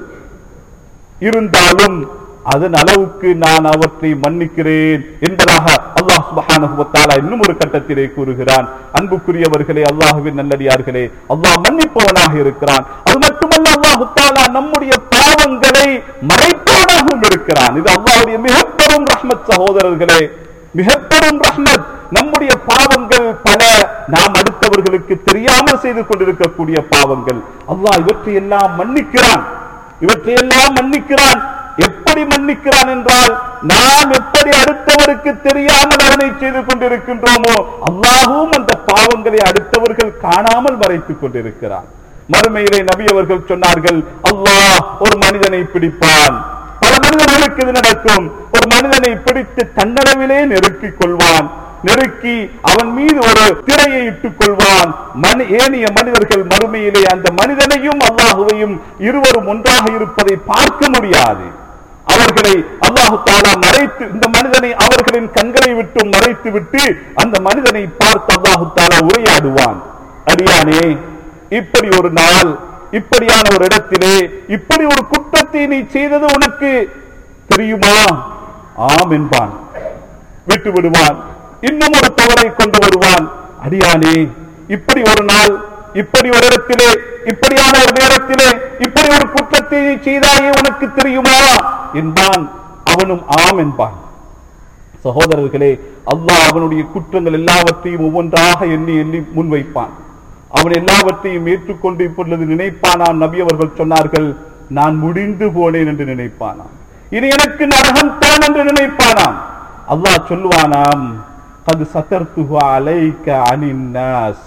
[SPEAKER 1] இருந்தாலும் அதன் அளவுக்கு நான் அவற்றை மன்னிக்கிறேன் என்பதாக அல்லாஹ் சுப்ஹானஹு வ தஆலா இன்னும் ஒரு கட்டத்திலே கூறுகிறான் அன்புக்குரியவர்களே அல்லாஹ்வின் நல்லடியார்களே அல்லாஹ் மன்னிப்பவனாக இருக்கிறான் அது மட்டுமல்ல அல்லாஹ் தஆலா நம்முடைய பாவங்களை மறைப்பவனாகவும் இருக்கிறான் இது அல்லாஹ்வுடைய மிகப் பெரும் ரஹ்மத் சகோதரர்களே மிகப் பெரும் ரஹ்மத் நம்முடைய பாவங்கள் பல நாம் அடுத்தவர்களுக்கு தெரியாமல் செய்து கொண்டிருக்கக்கூடிய பாவங்கள் அல்லாஹ் இவற்றை எல்லாம் மன்னிக்கிறான் இவற்றை எல்லாம் மன்னிக்கிறான் எப்படி மன்னிக்கிறான் என்றால் நாம் எப்படி அடுத்தவருக்கு தெரியாமல் அதனை செய்து கொண்டிருக்கின்றோமோ அல்லாஹும் அந்த பாவங்களை அடுத்தவர்கள் காணாமல் மறைத்துக் கொண்டிருக்கிறான் மறுமையிலே நபி அவர்கள் சொன்னார்கள் அல்லாஹ் ஒரு மனிதனை பிடிப்பான் பல மனிதர்களுக்கு இது நடக்கும் ஒரு மனிதனை பிடித்து தன்னளவிலே நெருக்கிக் கொள்வான் நெருக்கி அவன் மீது ஒரு திரையை இட்டுக் கொள்வான் மனி ஏனைய மனிதர்கள் மறுமையிலே அந்த மனிதனையும் அல்லாஹுவையும் இருவரும் ஒன்றாக இருப்பதை பார்க்க முடியாது அவர்களை அல்லாஹு தாலா மறைத்து இந்த மனிதனை அவர்களின் கண்களை விட்டு மறைத்து விட்டு அந்த மனிதனை பார்த்து அல்லாஹு தாலா உரையாடுவான் அடியானே இப்படி ஒரு நாள் இப்படியான ஒரு இடத்திலே இப்படி ஒரு குற்றத்தை நீ செய்தது உனக்கு தெரியுமா ஆம் என்பான் விட்டு விடுவான் இன்னும் ஒரு தவறை கொண்டு வருவான் அடியானே இப்படி ஒரு நாள் இப்படி ஒரு இடத்திலே இப்படியான ஒரு நேரத்திலே இப்படி ஒரு குற்றத்தை நீ செய்தாயே உனக்கு தெரியுமா என்பான் அவனும் ஆம் என்பான் சகோதரர்களே அல்லாஹ் அவனுடைய குற்றங்கள் எல்லாவற்றையும் ஒவ்வொன்றாக எண்ணி எண்ணி முன்வைப்பான் அவன் எல்லாவற்றையும் ஏற்றுக்கொண்டு இப்பொழுது நினைப்பானாம் நபி அவர்கள் சொன்னார்கள் நான் முடிந்து போனேன் என்று நினைப்பானாம் இது எனக்கு நரகம் தான் என்று நினைப்பானாம் அல்லாஹ் சொல்லுவானாம் அது சத்தர்த்துஹு அலைக்க அனின்னாஸ்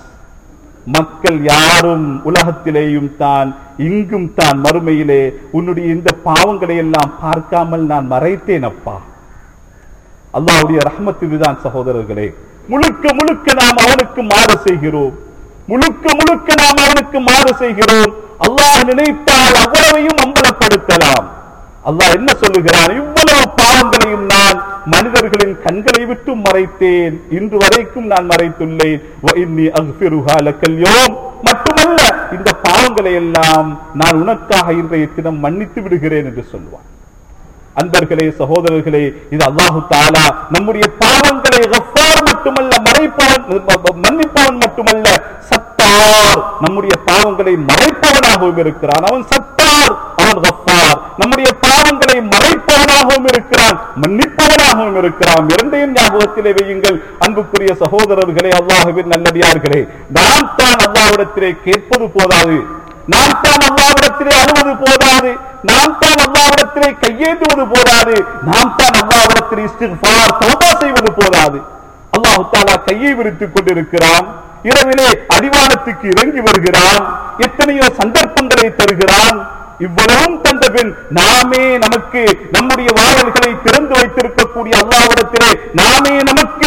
[SPEAKER 1] மக்கள் யாரும் உலகத்திலேயும் தான் இங்கும் தான் மறுமையிலே உன்னுடைய இந்த பாவங்களை எல்லாம் பார்க்காமல் நான் மறைத்தேன் அப்பா அல்லாஹ்வுடைய ரஹ்மத் இதுதான் சகோதரர்களே முழுக்க முழுக்க நாம் அவனுக்கு மாறு செய்கிறோம் முழுக்க முழுக்க நாம் அவனுக்கு மாறு செய்கிறோம் அல்லாஹ் நினைத்தால் அவ்வளவையும் அம்பலப்படுத்தலாம் அல்லாஹ் என்ன சொல்லுகிறான் இவ்வளவு பாவங்களையும் நான் மனிதர்களின் கண்களை விட்டு மறைத்தேன் இன்று வரைக்கும் நான் மறைத்துள்ளேன் வ இன்னி அக்ஃபிருஹா லக்கல் யௌம். மட்டுமல்ல இந்த பாவங்களை எல்லாம் நான் உனக்காக இன்றைய தினம் மன்னித்து விடுகிறேன் என்று சொல்லுவான் அன்பர்களே சகோதரர்களே இது அல்லாஹு தாலா நம்முடைய பாவங்களை கஃபார் மட்டுமல்ல மறைப்பவன் மன்னிப்பவன் மட்டுமல்ல சத்தார் நம்முடைய பாவங்களை மறைப்பவனாகவும் இருக்கிறான் அவன் சத்தார் அவன் கஃபார் நம்முடைய பாவங்களை மறைப்பவனாகவும் இருக்கிறான் மன்னிப்பவனாகவும் இருக்கிறான் இரண்டையும் ஞாபகத்திலே வையுங்கள் அன்புக்குரிய சகோதரர்களே அல்லாஹுவின் நல்லடியார்களே நாம் தான் அல்லாஹ்விடத்திலே கேட்பது போதாது நாம் தான் அல்லாவிடத்திலே அழுவது போதாது நாம் தான் அல்லாவிடத்திலே கையேந்துவது போதாது நாம் தான் அல்லாவிடத்திலே இஸ்திக்ஃபார் தௌபா செய்வது போதாது அல்லாஹ் தாலா கையை விரித்துக் கொண்டிருக்கிறான் இரவிலே அடிவானத்துக்கு இறங்கி வருகிறான் எத்தனையோ சந்தர்ப்பங்களை தருகிறான் இவ்வளவும் தந்த பின் நாமே நமக்கு நம்முடைய வாயல்களை திறந்து வைத்திருக்கக்கூடிய அல்லாவிடத்திலே நாமே நமக்கு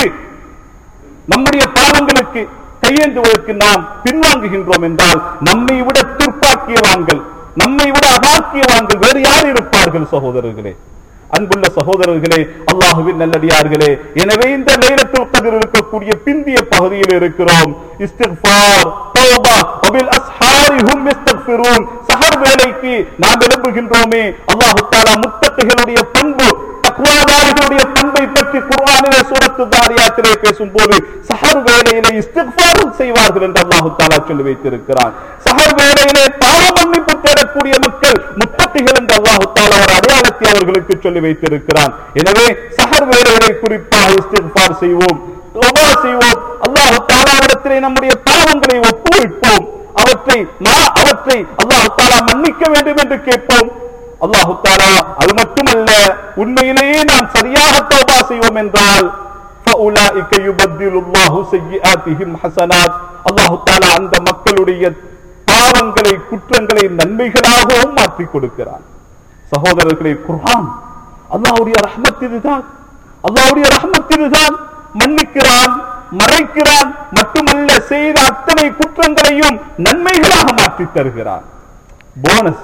[SPEAKER 1] நம்முடைய பாவங்களுக்கு கையேந்துவதற்கு நாம் பின்வாங்குகின்றோம் என்றால் நம்மை விட துர்ப்பாக்கியவான்கள் நம்மை விட அபாக்கியவான்கள் வேறு யார் இருப்பார்கள் சகோதரர்களே அன்புள்ள சகோதரர்களே அல்லாஹுவின் நல்லடியார்களே எனவே இந்த லைலத்துல் கதிர் இருக்கக்கூடிய பிந்திய பகுதியில் இருக்கிறோம் இஸ்திக்ஃபார் தௌபா வபில் அஸ்ஹாரி ஹும் யஸ்தக்ஃபிரூன் சஹர் வேளைக்கு நாம் எழும்புகின்றோமே அல்லாஹ் தஆலா முத்தகைகளுடைய பண்பு தக்வாதாரிகளுடைய பண்பை பற்றி குர்ஆனிலே சூரத்து தாரியாத்திலே பேசும்போது சஹர் வேளையிலே இஸ்திக்ஃபார் செய்வார்கள் என்று அல்லாஹ் தஆலா சொல்லி வைத்திருக்கிறான் சஹர் வேளையிலே பாவ மன்னிப்பு தேடக்கூடிய மக்கள் முத்தகைகள் என்று அல்லாஹ் தஆலா ஒரு அடையாளத்தை அவர்களுக்கு சொல்லி வைத்திருக்கிறான் எனவே சஹர் வேளையிலே குறிப்பாக இஸ்திக்ஃபார் செய்வோம் தௌபா செய்வோம் அல்லாஹ் தஆலாவிடத்திலே நம்முடைய பாவங்களை ஒப்புவிப்போம் அவற்றை மா- அவற்றை அல்லாஹ் தஆலா மன்னிக்க வேண்டும் என்று கேட்போம் அல்லாஹு தாலா அது மட்டுமல்ல உண்மையிலேயே நாம் சரியாக தௌபா செய்வோம் என்றால் فَأُولَئِكَ يُبَدِّلُ اللَّهُ سَيِّئَاتِهِمْ حَسَنَاتٍ அல்லாஹு தாலா அந்த மக்களுடைய பாவங்களை குற்றங்களை நன்மைகளாகவும் மாற்றி கொடுக்கிறான் சகோதரர்களே குர்ஆன் அல்லாஹ்வுடைய ரஹ்மத் இதுதான் அல்லாஹ்வுடைய ரஹ்மத் இதுதான் மன்னிக்கிறான் மறைக்கிறான் மட்டுமல்ல செய்த அத்தனை குற்றங்களையும் நன்மைகளாக மாற்றி தருகிறான் போனஸ்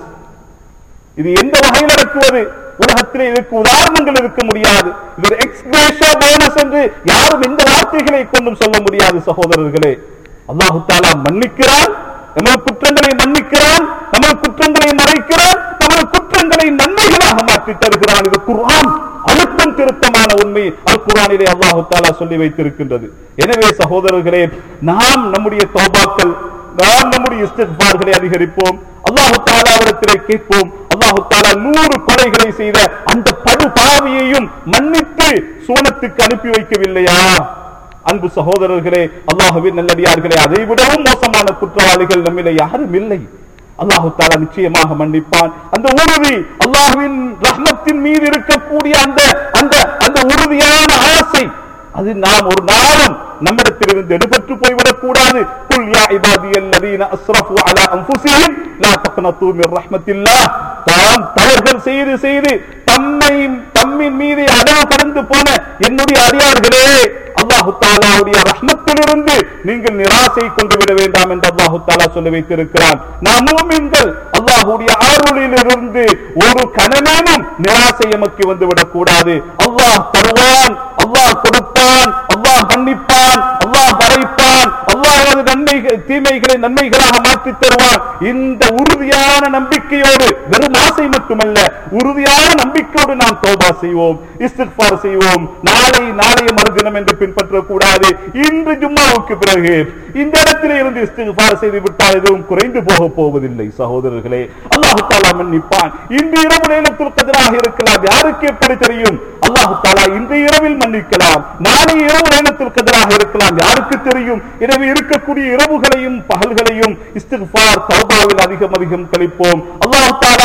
[SPEAKER 1] இது எந்த வகையில் நடக்குவது உலகத்திலே இதற்கு உதாரணங்கள் இருக்க முடியாது இது ஒரு எக்ஸ்பிரேஷா போனஸ் என்று யாரும் எந்த வார்த்தைகளை கொண்டும் சொல்ல முடியாது சகோதரர்களே அல்லாஹு தாலா மன்னிக்கிறான் நமது குற்றங்களை மன்னிக்கிறான் நமது குற்றங்களை மறைக்கிறான் நமது குற்றங்களை நன்மைகளாக மாற்றி தருகிறான் இது குர்ஆன் அழுத்தம் திருத்தமான உண்மை அல் குர்ஆனிலே அல்லாஹு தாலா சொல்லி வைத்திருக்கின்றது எனவே சகோதரர்களே நாம் நம்முடைய தௌபாக்கள் நாம் நம்முடைய இஸ்திக்பார்களை அதிகரிப்போம் அல்லாஹு தாலாவிடத்திலே கேட்போம் அல்லாஹு தாலா நூறு கொலைகளை செய்த அந்த படு பாவியையும் மன்னித்து சோனத்துக்கு அனுப்பி வைக்கவில்லையா அன்பு சகோதரர்களே அல்லாஹுவின் நல்லடியார்களே அதை விடவும் மோசமான குற்றவாளிகள் நம்மிலே யாரும் இல்லை அல்லாஹு தாலா நிச்சயமாக மன்னிப்பான் அந்த உறுதி அல்லாஹுவின் ரஹ்மத்தின் மீது இருக்கக்கூடிய அந்த அந்த அந்த உறுதியான ஆசை அது நாம் ஒரு நாளும் நம்மிடத்திலிருந்து எடுபட்டு போய்விடக் கூடாது குல் யா இபாதியல்லதீன அஸ்ரஃபு அலா அன்ஃபுஸிஹிம் லா தக்னது மின் ரஹ்மத்தில்லாஹ் தாம் தவறுகள் செய்து செய்து தம்மை தம்மின் மீது அளவு கடந்து போன என்னுடைய அடியார்களே அல்லாஹு தாலாவுடைய ரஹ்மத்திலிருந்து நீங்கள் நிராசை கொண்டு விட வேண்டாம் என்று அல்லாஹு தாலா சொல்லி வைத்திருக்கிறான் நாம் மூமின்கள் அல்லாஹுடைய அருளிலிருந்து ஒரு கணமேனும் நிராசை எமக்கு வந்து விடக்கூடாது அல்லாஹ் தருவான் அல்லாஹ் கொடுப்பான் அல்லாஹ் மன்னிப்பான் அல்லாஹ் மறைப்பான் அல்லாஹ் எனது நன்மைகள் தீமைகளை நன்மைகளாக மாற்றித் தருவான் இந்த உறுதியான நம்பிக்கையோடு வெறும் ஆசை மட்டுமல்ல உறுதியான நம்பிக்கையோடு நாம் தௌபா செய்வோம் இஸ்திக்பார் செய்வோம் நாளை நாளைய மறுதினம் என்று பின்பற்றக் கூடாது இன்று ஜும்மாவுக்கு பிறகு இந்த இடத்திலே இருந்து இஸ்திக்பார் செய்து விட்டால் எதுவும் குறைந்து போக போவதில்லை சகோதரர்களே அல்லாஹு தாலா மன்னிப்பான் இன்று இரவு நேரத்தில் கதிராக இருக்கலாம் யாருக்கு எப்படி தெரியும் அல்லாஹு தாலா இன்று இரவில் மன்னிக்கலாம் நாளை இரவு நேரத்தில் கதிராக இருக்கலாம் யாருக்கு தெரியும் எனவே இருக்கக்கூடிய இரவுகளையும் பகல்களையும் இஸ்திக்பார் தௌபாவில் அதிகம் அதிகம் கழிப்போம் அல்லாஹ் தாலாவ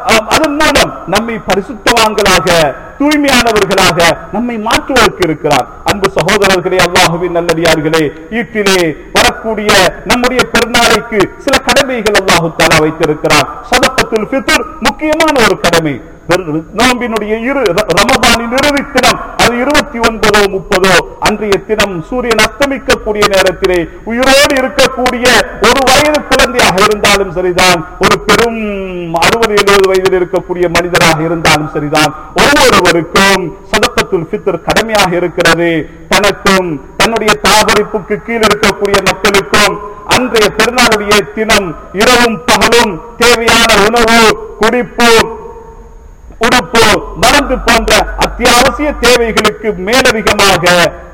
[SPEAKER 1] அஹ், அதன் மூலம் நம்மை பரிசுத்தவான்களாக தூய்மையானவர்களாக நம்மை மாற்றுவதற்கு இருக்கிறார் அன்பு சகோதரர்களே அல்லாஹுவின் நல்லடியார்களே ஈட்டிலே வரக்கூடிய நம்முடைய பெருநாளைக்கு சில கடமைகள் அல்லாஹு தாலா வைத்திருக்கிறார் சதப்பத்துல் ஃபித்ர் முக்கியமான ஒரு கடமை பெரு- நோம்பினுடைய இரு ர- ரமதானின் இறுதி தினம் அது இருபத்தி ஒன்பதோ முப்பதோ அன்றைய தினம் சூரியன் அஸ்தமிக்கக்கூடிய நேரத்திலே உயிரோடு இருக்கக்கூடிய ஒரு வயது குழந்தையாக இருந்தாலும் சரிதான் ஒரு பெரும் அறுபது எழுபது வயதில் இருக்கக்கூடிய மனிதராக இருந்தாலும் சரிதான் ஒவ்வொருவருக்கும் சதக்கத்துல் ஃபித்ர் கடமையாக இருக்கிறது தனக்கும் தன்னுடைய தாபரிப்புக்கு கீழ் இருக்கக்கூடிய மக்களுக்கும் அன்றைய பெருநாளுடைய தினம் இரவும் பகலும் தேவையான உணவு குடிப்பு உடுப்பு மருந்து போன்ற அத்தியாவசிய தேவைகளுக்கு மேலதிகமாக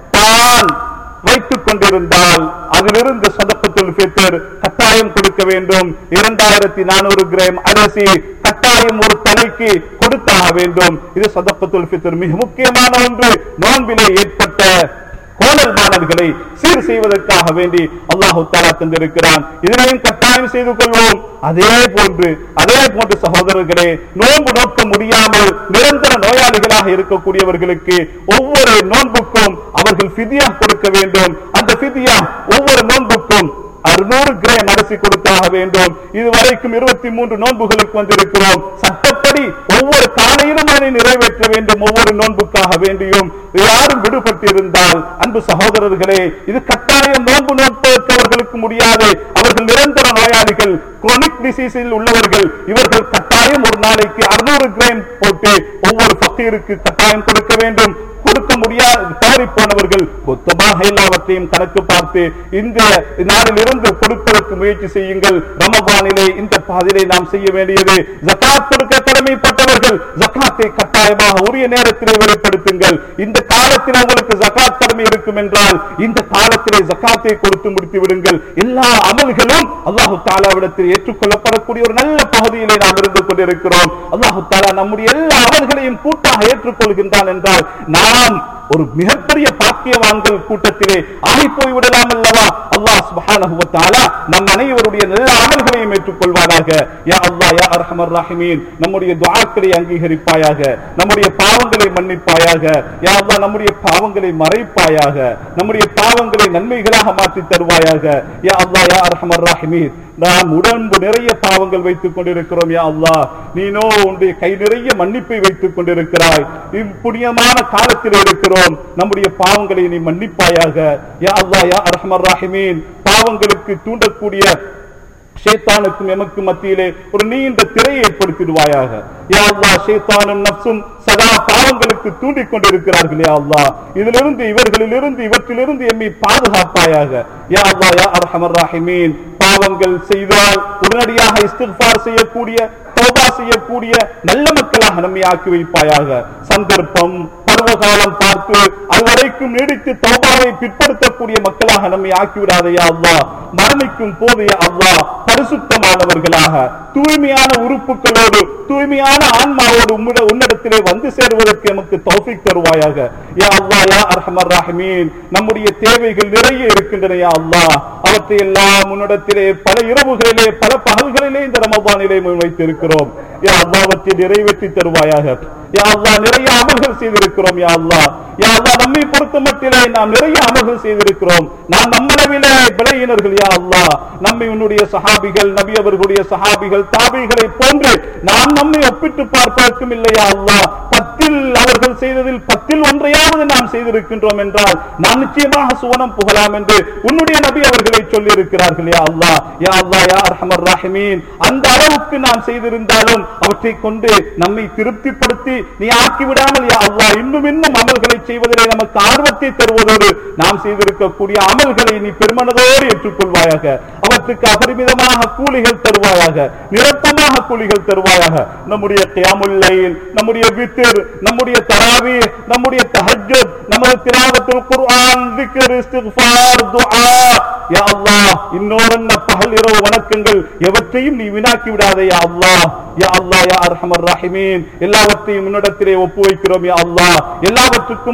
[SPEAKER 1] தான் வைத்துக் கொண்டிருந்தால் அதிலிருந்து சதப்பத்துல் ஃபித்ர் கட்டாயம் கொடுக்க வேண்டும் இரண்டாயிரத்தி நானூறு கிராம் அரிசி கட்டாயம் ஒரு தலைக்கு கொடுத்தாக வேண்டும் இது சதப்பத்துல் ஃபித்ர் மிக முக்கியமான ஒன்று நோன்பிலே ஏற்பட்ட கோணல் மாணவர்களை சீர் செய்வதற்காக வேண்டி அல்லாஹு தாலா தந்திருக்கிறான் இதனையும் கட்டாயம் செய்து கொள்வோம் அதே போன்று அதே போன்று சகோதரர்களே நோன்பு நோக்க முடியாமல் நிரந்தர நோயாளிகளாக இருக்கக்கூடியவர்களுக்கு ஒவ்வொரு நோன்புக்கும் அவர்கள் ஃபிதியா கொடுக்க வேண்டும் அந்த ஃபிதியா ஒவ்வொரு நோன்புக்கும் அறுநூறு கிராம் அரிசி கொடுத்தாக வேண்டும் இதுவரைக்கும் இருபத்தி மூன்று நோன்புகளுக்கு வந்திருக்கிறோம் சட்டப்படி ஒவ்வொரு காலையிலும் அதனை நிறைவேற்ற வேண்டும் ஒவ்வொரு நோன்புக்காக வேண்டியும் யாரும் விடுபட்டிருந்தால் அன்பு சகோதரர்களே இது கட்டாயம் நோன்பு நோட்பதற்கு அவர்களுக்கு முடியாது அவர்கள் நிரந்தர நோயாளிகள் குரோனிக் டிசீஸில் உள்ளவர்கள் இவர்கள் கட்டாயம் ஒரு நாளைக்கு அறுநூறு கிராம் போட்டு ஒவ்வொரு பக்தருக்கு கட்டாயம் கொடுக்க வேண்டும் கொடுக்க முடியாது தவறி போனவர்கள் மொத்தமாக எல்லாவற்றையும் கணக்கு பார்த்து இந்த நாளிலிருந்து கொடுப்பதற்கு முயற்சி செய்யுங்கள் ரமபானிலே இந்த பாதிலே நாம் செய்ய வேண்டியது ஜகாத் கொடுக்க கடமைப்பட்டவர்கள் ஜகாத்தை கட்டாயமாக உரிய நேரத்திலே வெளிப்படுத்துங்கள் இந்த காலத்தில் உங்களுக்கு ஜகாத் கடமை இருக்கும் என்றால் இந்த காலத்திலே ஜகாத்தை கொடுத்து முடித்து விடுங்கள் எல்லா அமல்களும் அல்லாஹு தாலாவிடத்தில் ஏற்றுக்கொள்ளப்படக்கூடிய ஒரு நல்ல பகுதியிலே நாம் இருந்து கொண்டிருக்கிறோம் அல்லாஹு தாலா நம்முடைய எல்லா அமல்களையும் கூட்டாக ஏற்றுக்கொள்கின்றான் என்றால் நாம் ஒரு மிகப்பெரிய பாக்கியவான்கள் கூட்டத்திலே ஆகி போய் விடலாம் அல்லவா அல்லாஹ் சுப்ஹானஹு வ தஆலா நம் அனைவருடைய நல்ல அமல்களையும் ஏற்றுக்கொள்வானாக யா அல்லாஹ் யா அர்ஹமர் ராஹிமீன் நம்முடைய துஆக்களை அங்கீகரிப்பாயாக நம்முடைய பாவங்களை மன்னிப்பாயாக யா அல்லாஹ் நம்முடைய பாவங்களை மறைப்பாயாக நம்முடைய பாவங்களை நன்மைகளாக மாற்றி தருவாயாக யா அல்லாஹ் யா அர்ஹமர் ராஹிமீன் நாம் உடம்பு நிறைய பாவங்கள் வைத்துக் கொண்டிருக்கிறோம் யா அல்லாஹ் நீனோ உன்னுடைய கை நிறைய மன்னிப்பை வைத்துக் கொண்டிருக்கிறாய் இப்புண்ணியமான காலத்தில் இருக்கிறோம் நம்முடைய பாவங்களை நீ மன்னிப்பாயாக யா அல்லாஹ் யா அர்ஹமர் ராஹிமீன் பாவங்களுக்கு தூண்டக்கூடிய ஷேத்தானுக்கும் எமக்கு மத்தியிலே ஒரு நீண்ட திரையை ஏற்படுத்திடுவாயாக யா அல்லாஹ் ஷேத்தானும் நப்சும் சதா பாவங்களுக்கு தூண்டிக் கொண்டிருக்கிறார்கள் யா அல்லாஹ் இதிலிருந்து இவர்களிலிருந்து இவற்றிலிருந்து எம்மை பாதுகாப்பாயாக யா அல்லாஹ் யா அர்ஹமர் ராஹிமீன் பாவங்கள் செய்தால் உடனடியாக இஸ்திக்ஃபார் செய்யக்கூடிய தௌபா செய்யக்கூடிய நல்ல மக்களாக நம்மை ஆக்கி வைப்பாயாக சந்தர்ப்பம் பருவகாலம் பார்த்து அதுவரைக்கும் நீடித்து தௌபாவை பிற்படுத்தக்கூடிய மக்களாக நம்மை ஆக்கிவிடாதே யா அல்லாஹ் மரணிக்கும் போது யா அல்லாஹ் பரிசுத்தமானவர்களாக தூய்மையான உறுப்புகளோடு தூய்மையான ஆன்மாவோடு உம்மிட உன்னிடத்திலே வந்து சேருவதற்கு எமக்கு தௌஃபிக் தருவாயாக யா அல்லாஹ் யா அர்ஹமர் ராஹிமீன் நம்முடைய தேவைகள் நிறைய இருக்கின்றன யா அல்லாஹ் அவற்றை எல்லாம் உன்னிடத்திலே பல இரவுகளிலே பல பகல்களிலே இந்த ரமபானிலே வைத்திருக்கிறோம் யா அல்லாஹ் அவற்றை நிறைவேற்றி தருவாயாக யா அல்லாஹ் நிறைய அமல்கள் செய்திருக்கிறோம் யா அல்லாஹ் யா அல்லாஹ் நம்மை பொறுத்த மட்டிலே நாம் நிறைய அமல்கள் செய்திருக்கிறோம் நாம் நம்மளவிலே விலையினர்கள் யா அல்லாஹ் நம்மை உன்னுடைய சஹாபிகள் நபி அவர்களுடைய சஹாபிகள் தாபிகளை போன்று நாம் நம்மை ஒப்பிட்டு பார்ப்பதற்கும் இல்லையா அல்லாஹ் பத்தில் அவர்கள் செய்ததில் பத்தில் ஒன்றையாவது நாம் செய்திருக்கின்றோம் என்றால் நாம் நிச்சயமாக சுவனம் புகலாம் என்று உன்னுடைய நபி அவர்களை சொல்லி இருக்கிறார்கள் யா அல்லாஹ் யா அல்லாஹ் யா அர்ஹமர் ராஹிமீன் அந்த அளவுக்கு நாம் செய்திருந்தாலும் அவற்றை கொண்டு நம்மை திருப்திப்படுத்தி நீ ஆக்கி விடாமல் யா அல்லாஹ் இன்னும் இன்னும் அமல்களை செய்வதிலே நமக்கு ஆர்வத்தை தருவதோடு நாம் செய்திருக்கக்கூடிய அமல்களை நீ பெருமனதோடு ஏற்றுக்கொள்வாயாக அவற்றுக்கு அபரிமிதமாக கூலிகள் தருவாயாக நிரப்பமாக கூலிகள் தருவாயாக நம்முடைய கியாமுல்லைல் நம்முடைய வித்திர் நம்முடைய தராவி நம்முடைய தஹஜ்ஜுத் நமது திலாவத்துல் குர்ஆன் திக்ர் இஸ்திக்ஃபார் துஆ யா அல்லாஹ் இன்னொரு பகல் இரவு வணக்கங்கள் எவற்றையும் நீ வினாக்கி விடாதே யா அல்லாஹ் யா அல்லாஹ் யா அர்ஹமர் ராஹிமீன் எல்லாவற்றையும் உன்னிடத்திலே ஒப்பு வைக்கிறோம் யா அல்லாஹ் எல்லாவற்றுக்கும்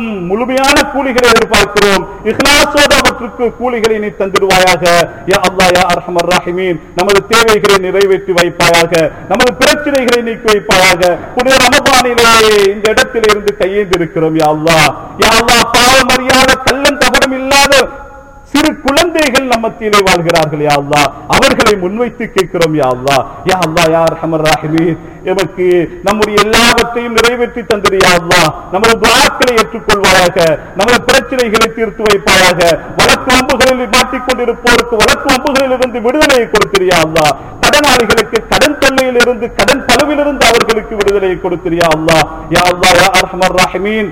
[SPEAKER 1] அவற்றுக்கும் முழுமையான கூலிகளை எதிர்பார்க்கிறோம் இஹ்லாசோடு அவற்றுக்கு கூலிகளை நீ தந்திடுவாயாக யா அல்லாஹ் யா அர்ஹமர் ராஹிமீன் நமது தேவைகளை நிறைவேற்றி வைப்பாயாக நமது பிரச்சனைகளை நீக்கி வைப்பாயாக புனித ரமபானிலே இந்த இடத்திலே இருந்து கையேந்தி இருக்கிறோம் யா அல்லாஹ் யா அல்லாஹ் பாவம் அறியாத கள்ளம் தகடம் இல்லாத சிறு குழந்தைகள் நம்ம மத்தியிலே வாழ்கிறார்கள் யா அல்லாஹ் அவர்களை முன்வைத்து கேட்கிறோம் யா அல்லாஹ் யா அல்லாஹ் யா அர்ஹமர் ராஹிமீன் எமக்கு நம்முடைய எல்லாவற்றையும் நிறைவேற்றி தந்தது யா அல்லாஹ் நமது துஆக்களை ஏற்றுக்கொள்வாயாக நமது பிரச்சனைகளை தீர்த்து வைப்பாயாக வழக்கு அம்புகளில் மாட்டிக்கொண்டிருப்போருக்கு வழக்கு அம்புகளில் இருந்து விடுதலையை கொடுத்திரு யா அல்லாஹ் கடனாளிகளுக்கு கடன் தொல்லையில் இருந்து கடன் பலவிலிருந்து அவர்களுக்கு விடுதலையை கொடுத்திரு யா அல்லாஹ் யா அல்லாஹ் யா அர்ஹமர் ராஹிமீன்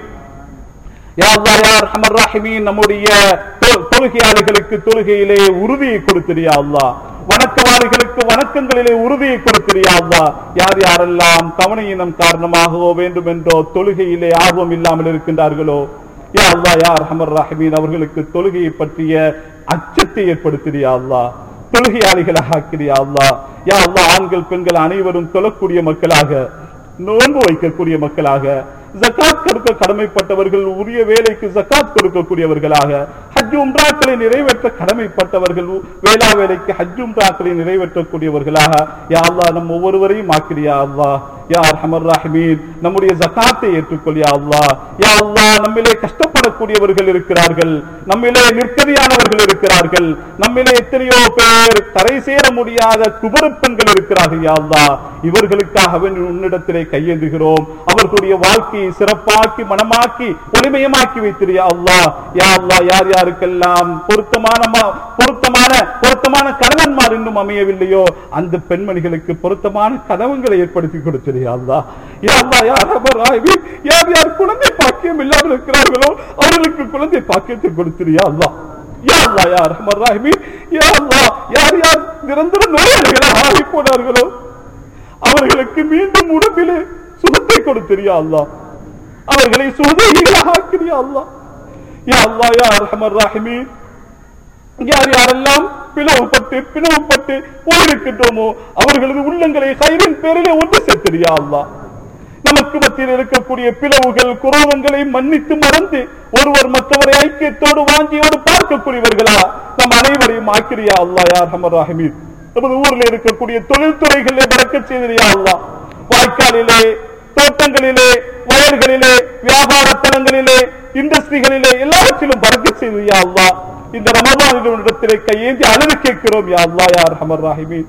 [SPEAKER 1] யா அல்லாஹ் யா அர்ஹமர் ராஹிமீன் நம்முடைய தொ- தொழுகையாளிகளுக்கு தொழுகையிலே உறுதியை கொடுத்திரியா அல்லாஹ் வணக்கவாளிகளுக்கு வணக்கங்களிலே உறுதியை கொடுத்திரியா அல்லாஹ் யார் யாரெல்லாம் கவனையினம் காரணமாகவோ வேண்டும் என்றோ தொழுகையிலே ஆர்வம் இல்லாமல் இருக்கின்றார்களோ யா அல்லாஹ் யா அர்ஹமர் ராஹிமீன் அவர்களுக்கு தொழுகையை பற்றிய அச்சத்தை ஏற்படுத்திரியா அல்லாஹ் தொழுகையாளிகளாக ஆக்கிறியா அல்லாஹ் யா அல்லாஹ் ஆண்கள் பெண்கள் அனைவரும் தொழக்கூடிய மக்களாக நோன்பு வைக்கக்கூடிய மக்களாக ஜகாத் கொடுக்க கடமைப்பட்டவர்கள் உரிய வேலைக்கு ஜகாத் கொடுக்கக்கூடியவர்களாக ஹஜ் உம்ராக்களை நிறைவேற்ற கடமைப்பட்டவர்கள் உ- வேளா வேலைக்கு ஹஜ் உம்ராக்களை நிறைவேற்றக்கூடியவர்களாக யா அல்லாஹ் நம் ஒவ்வொருவரையும் ஆக்கிறியா அல்லாஹ் யா அர்ஹமர் ராஹிமீன் நம்முடைய ஜகாத்தை ஏற்றுக்கொள் யா அல்லாஹ் யா அல்லாஹ் நம்மிலே கஷ்டப்படக்கூடியவர்கள் இருக்கிறார்கள் நம்மிலே நிற்கதியானவர்கள் இருக்கிறார்கள் நம்மிலே எத்தனையோ பேர் கரை சேர முடியாத குபரப்பெண்கள் இருக்கிறார்கள் யா அல்லாஹ் இவர்களுக்காக உன்னிடத்திலே கையேந்துகிறோம் அவர்களுடைய வாழ்க்கையை சிறப்பாக்கி மனமாக்கி ஒளிமயமாக்கி வைத்திரு யா அல்லாஹ் யா அல்லாஹ் யார் யாருக்கெல்லாம் பொருத்தமான ம- பொருத்தமான பொருத்தமான கணவன்மார் இன்னும் அமையவில்லையோ அந்த பெண்மணிகளுக்கு பொருத்தமான கனவுகளை ஏற்படுத்தி கொடுத்திரு யா அல்லாஹ் யா அல்லாஹ் யா ரப்பர் ராஹிமீன் யார் யார் குழந்தை பாக்கியம் இல்லாமல் இருக்கிறார்களோ அவர்களுக்கு குழந்தை பாக்கியத்தை கொடுத்திரு யா அல்லாஹ் யா அல்லாஹ் யா ரஹ்மர் ராஹிமீன் யா அல்லாஹ் யார் யார் நிரந்தர நோயாளிகளாக ஆகி போனார்களோ அவர்களுக்கு மீண்டும் உடம்பிலே சுகத்தை கொடுத்திரியா அல்லாஹ் அவர்களை சுகதைகளாக ஆக்கிறியா அல்லாஹ் யா அல்லாஹ் யா அர்ஹமர் ராஹிமீன் யார் யாரெல்லாம் பிளவுபட்டு பிளவுபட்டு போயிருக்கின்றோமோ அவர்களது உள்ளங்களை கயிறின் பேரிலே ஒன்று சேர்த்திரியா அல்லாஹ் நமக்கு மத்தியில் இருக்கக்கூடிய பிளவுகள் குரோதங்களை மன்னித்து மறந்து ஒருவர் மற்றவரை ஐக்கியத்தோடு வாஞ்சியோடு பார்க்கக்கூடியவர்களா நம் அனைவரையும் ஆக்கிரியா அல்லாஹ் யார் ஹமர் ராஹிமீன் நமது ஊரில் இருக்கக்கூடிய தொழில்துறைகளிலே பறக்க செய்தியா அல்லாஹ் வாய்க்காலிலே தோட்டங்களிலே வயல்களிலே வியாபார தலங்களிலே இண்டஸ்ட்ரிகளிலே எல்லாவற்றிலும் பறக்க செய்தியா அல்லாஹ் இந்த ரமபானிடத்திலே கையேந்தி அழுது கேட்கிறோம் யா அல்லாஹ் யார் ஹமர் ராஹிமீன்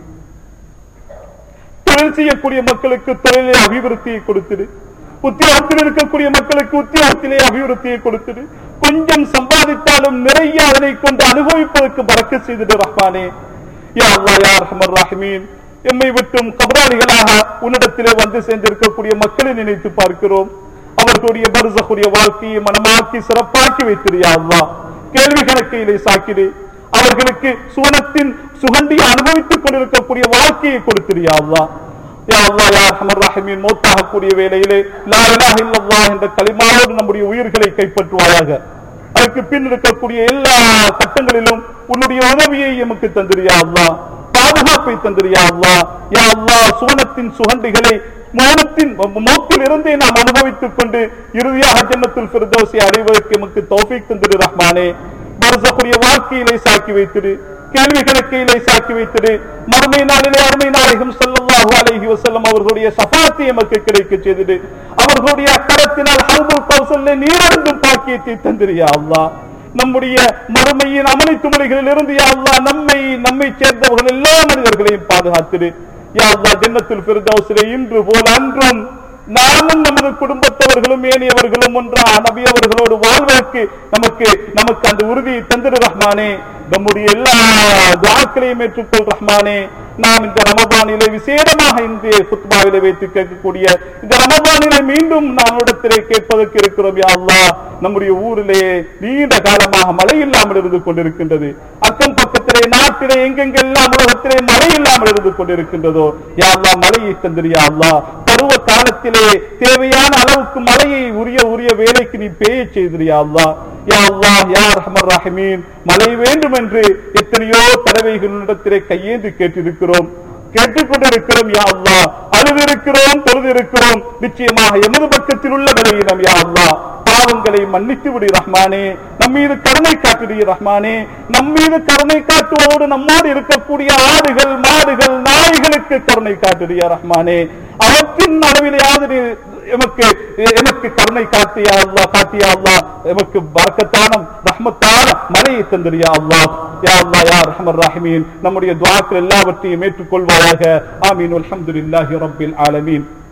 [SPEAKER 1] தொழில் செய்யக்கூடிய மக்களுக்கு தொழிலை அபிவிருத்தியை கொடுத்துடு உத்தியோகத்தில் இருக்கக்கூடிய மக்களுக்கு உத்தியோகத்திலே அபிவிருத்தியை கொடுத்துடு கொஞ்சம் சம்பாதித்தாலும் நிறைய அதனை கொண்டு அனுபவிப்பதற்கு பறக்க செய்துடு ரஹ்மானே யா அல்லாஹ் யா அர்ஹமர் ராஹிமீன் எம்மை விட்டும் கபராளிகளாக உன்னிடத்திலே வந்து சேர்ந்திருக்கக்கூடிய மக்களை நினைத்து பார்க்கிறோம் அவர்களுடைய பரிசகுடைய வாழ்க்கையை மனமாக்கி சிறப்பாக்கி வைத்திரு யா அல்லாஹ் கேள்வி கணக்கையிலே சாக்கிடு அவர்களுக்கு சுவனத்தின் சுகண்டியை அனுபவித்துக் கொண்டிருக்கக்கூடிய வாழ்க்கையை கொடுத்திரியா அல்லாஹ் யா அல்லாஹ் யா அர்ஹமர் ராஹிமீன் மௌத்தாகக்கூடிய வேளையிலே லா இலாஹ இல்லல்லாஹ் என்ற கலிமாவோடு நம்முடைய உயிர்களை கைப்பற்றுவாயாக அதற்கு பின் இருக்கக்கூடிய எல்லா கட்டங்களிலும் உன்னுடைய உதவியை எமக்கு தந்திரியா அல்லாஹ் பாதுகாப்பை தந்திரியா அல்லாஹ் யா அல்லாஹ் சுவனத்தின் சுகண்டிகளை மௌனத்தின் மௌத்தில் இருந்தே நாம் அனுபவித்துக் கொண்டு இறுதியாக ஜன்னத்துல் ஃபிர்தௌஸை அடைவதற்கு எமக்கு தௌஃபீக் தந்திரு ரஹ்மானே பரசக்கூடிய வாழ்க்கையிலே சாக்கி வைத்திரு கேள்வி கணக்கையிலே சாக்கி வைத்திரு மறுமை நாளிலே அருமை நாயகம் ஸல்லல்லாஹு அலைஹி வஸல்லம் அவர்களுடைய ஷஃபாத்தை எமக்கு கிடைக்க செய்திடு அவர்களுடைய அக்கரத்தினால் ஹல்புல் கௌசல்ல நீரருந்தும் பாக்கியத்தை தந்திரு யா அல்லாஹ் நம்முடைய மறுமையின் அமளி துமளிகளில் இருந்து யா அல்லாஹ் நம்மை நம்மை சேர்ந்தவர்கள் எல்லா மனிதர்களையும் பாதுகாத்திடு யா அல்லாஹ் ஜன்னத்துல் ஃபிர்தௌஸிலே இன்று போல் அன்றும் நாமும் நமது குடும்பத்தவர்களும் ஏனையவர்களும் ஒன்றா நபி அவர்களோடு வாழ்வதற்கு நமக்கு நமக்கு அந்த உறுதியை தந்திரு ரஹ்மானே நம்முடைய எல்லா துஆக்களையும் ஏற்றுக்கொள் ரஹ்மானே நாம் இந்த ரமபானிலே விசேடமாக இந்த குத்பாவிலே வைத்து கேட்கக்கூடிய இந்த ரமபானிலே மீண்டும் நாம் இடத்திலே கேட்பதற்கு இருக்கிறோம் யா அல்லாஹ் நம்முடைய ஊரிலே நீண்ட காலமாக மழை இல்லாமல் இருந்து கொண்டிருக்கின்றது அக்கம் பக்கத்திலே நாட்டிலே எங்கெங்கெல்லாம் உலகத்திலே மழை இல்லாமல் இருந்து கொண்டிருக்கின்றதோ யா அல்லாஹ் மழையை தந்திரு யா அல்லாஹ் பருவ காலத்திலே தேவையான அளவுக்கு மழையை உரிய உரிய வேலைக்கு நீ பேய செய்திரியா அல்லாஹ் யா அல்லாஹ் யா ரஹ்மர் ரஹீமீன் மழை வேண்டும் என்று எத்தனையோ தடவைகளிடத்திலே கையேந்தி கேட்டிருக்கிறோம் கேட்டுக்கொண்டிருக்கிறோம் யா அல்லாஹ் அழுதிருக்கிறோம் தொழுதிருக்கிறோம் நிச்சயமாக எமது பக்கத்தில் உள்ள பலவீனம் யா அல்லாஹ் பாவங்களை மன்னித்து விடு ரஹ்மானே நம் மீது கருணை காட்டுடைய ரஹ்மானே நம் மீது கருணை காட்டுவதோடு நம்மோடு இருக்கக்கூடிய ஆடுகள் மாடுகள் நாய்களுக்கு கருணை காட்டுடைய ரஹ்மானே அவற்றின் அளவிலேயாவது நீ எமக்கு எமக்கு கருணை காட்டியா அல்லாஹ் காட்டியா அல்லாஹ் எமக்கு பரக்கத்தான ரஹ்மத்தான மழையை தந்திரியா அல்லாஹ் யா அல்லாஹ் யா ரஹ்மர் ரஹீமீன் நம்முடைய துஆக்கள் எல்லாவற்றையும் ஏற்றுக்கொள்வாயாக ஆமீன் அல்ஹம்துலில்லாஹி ரப்பில் ஆலமீன்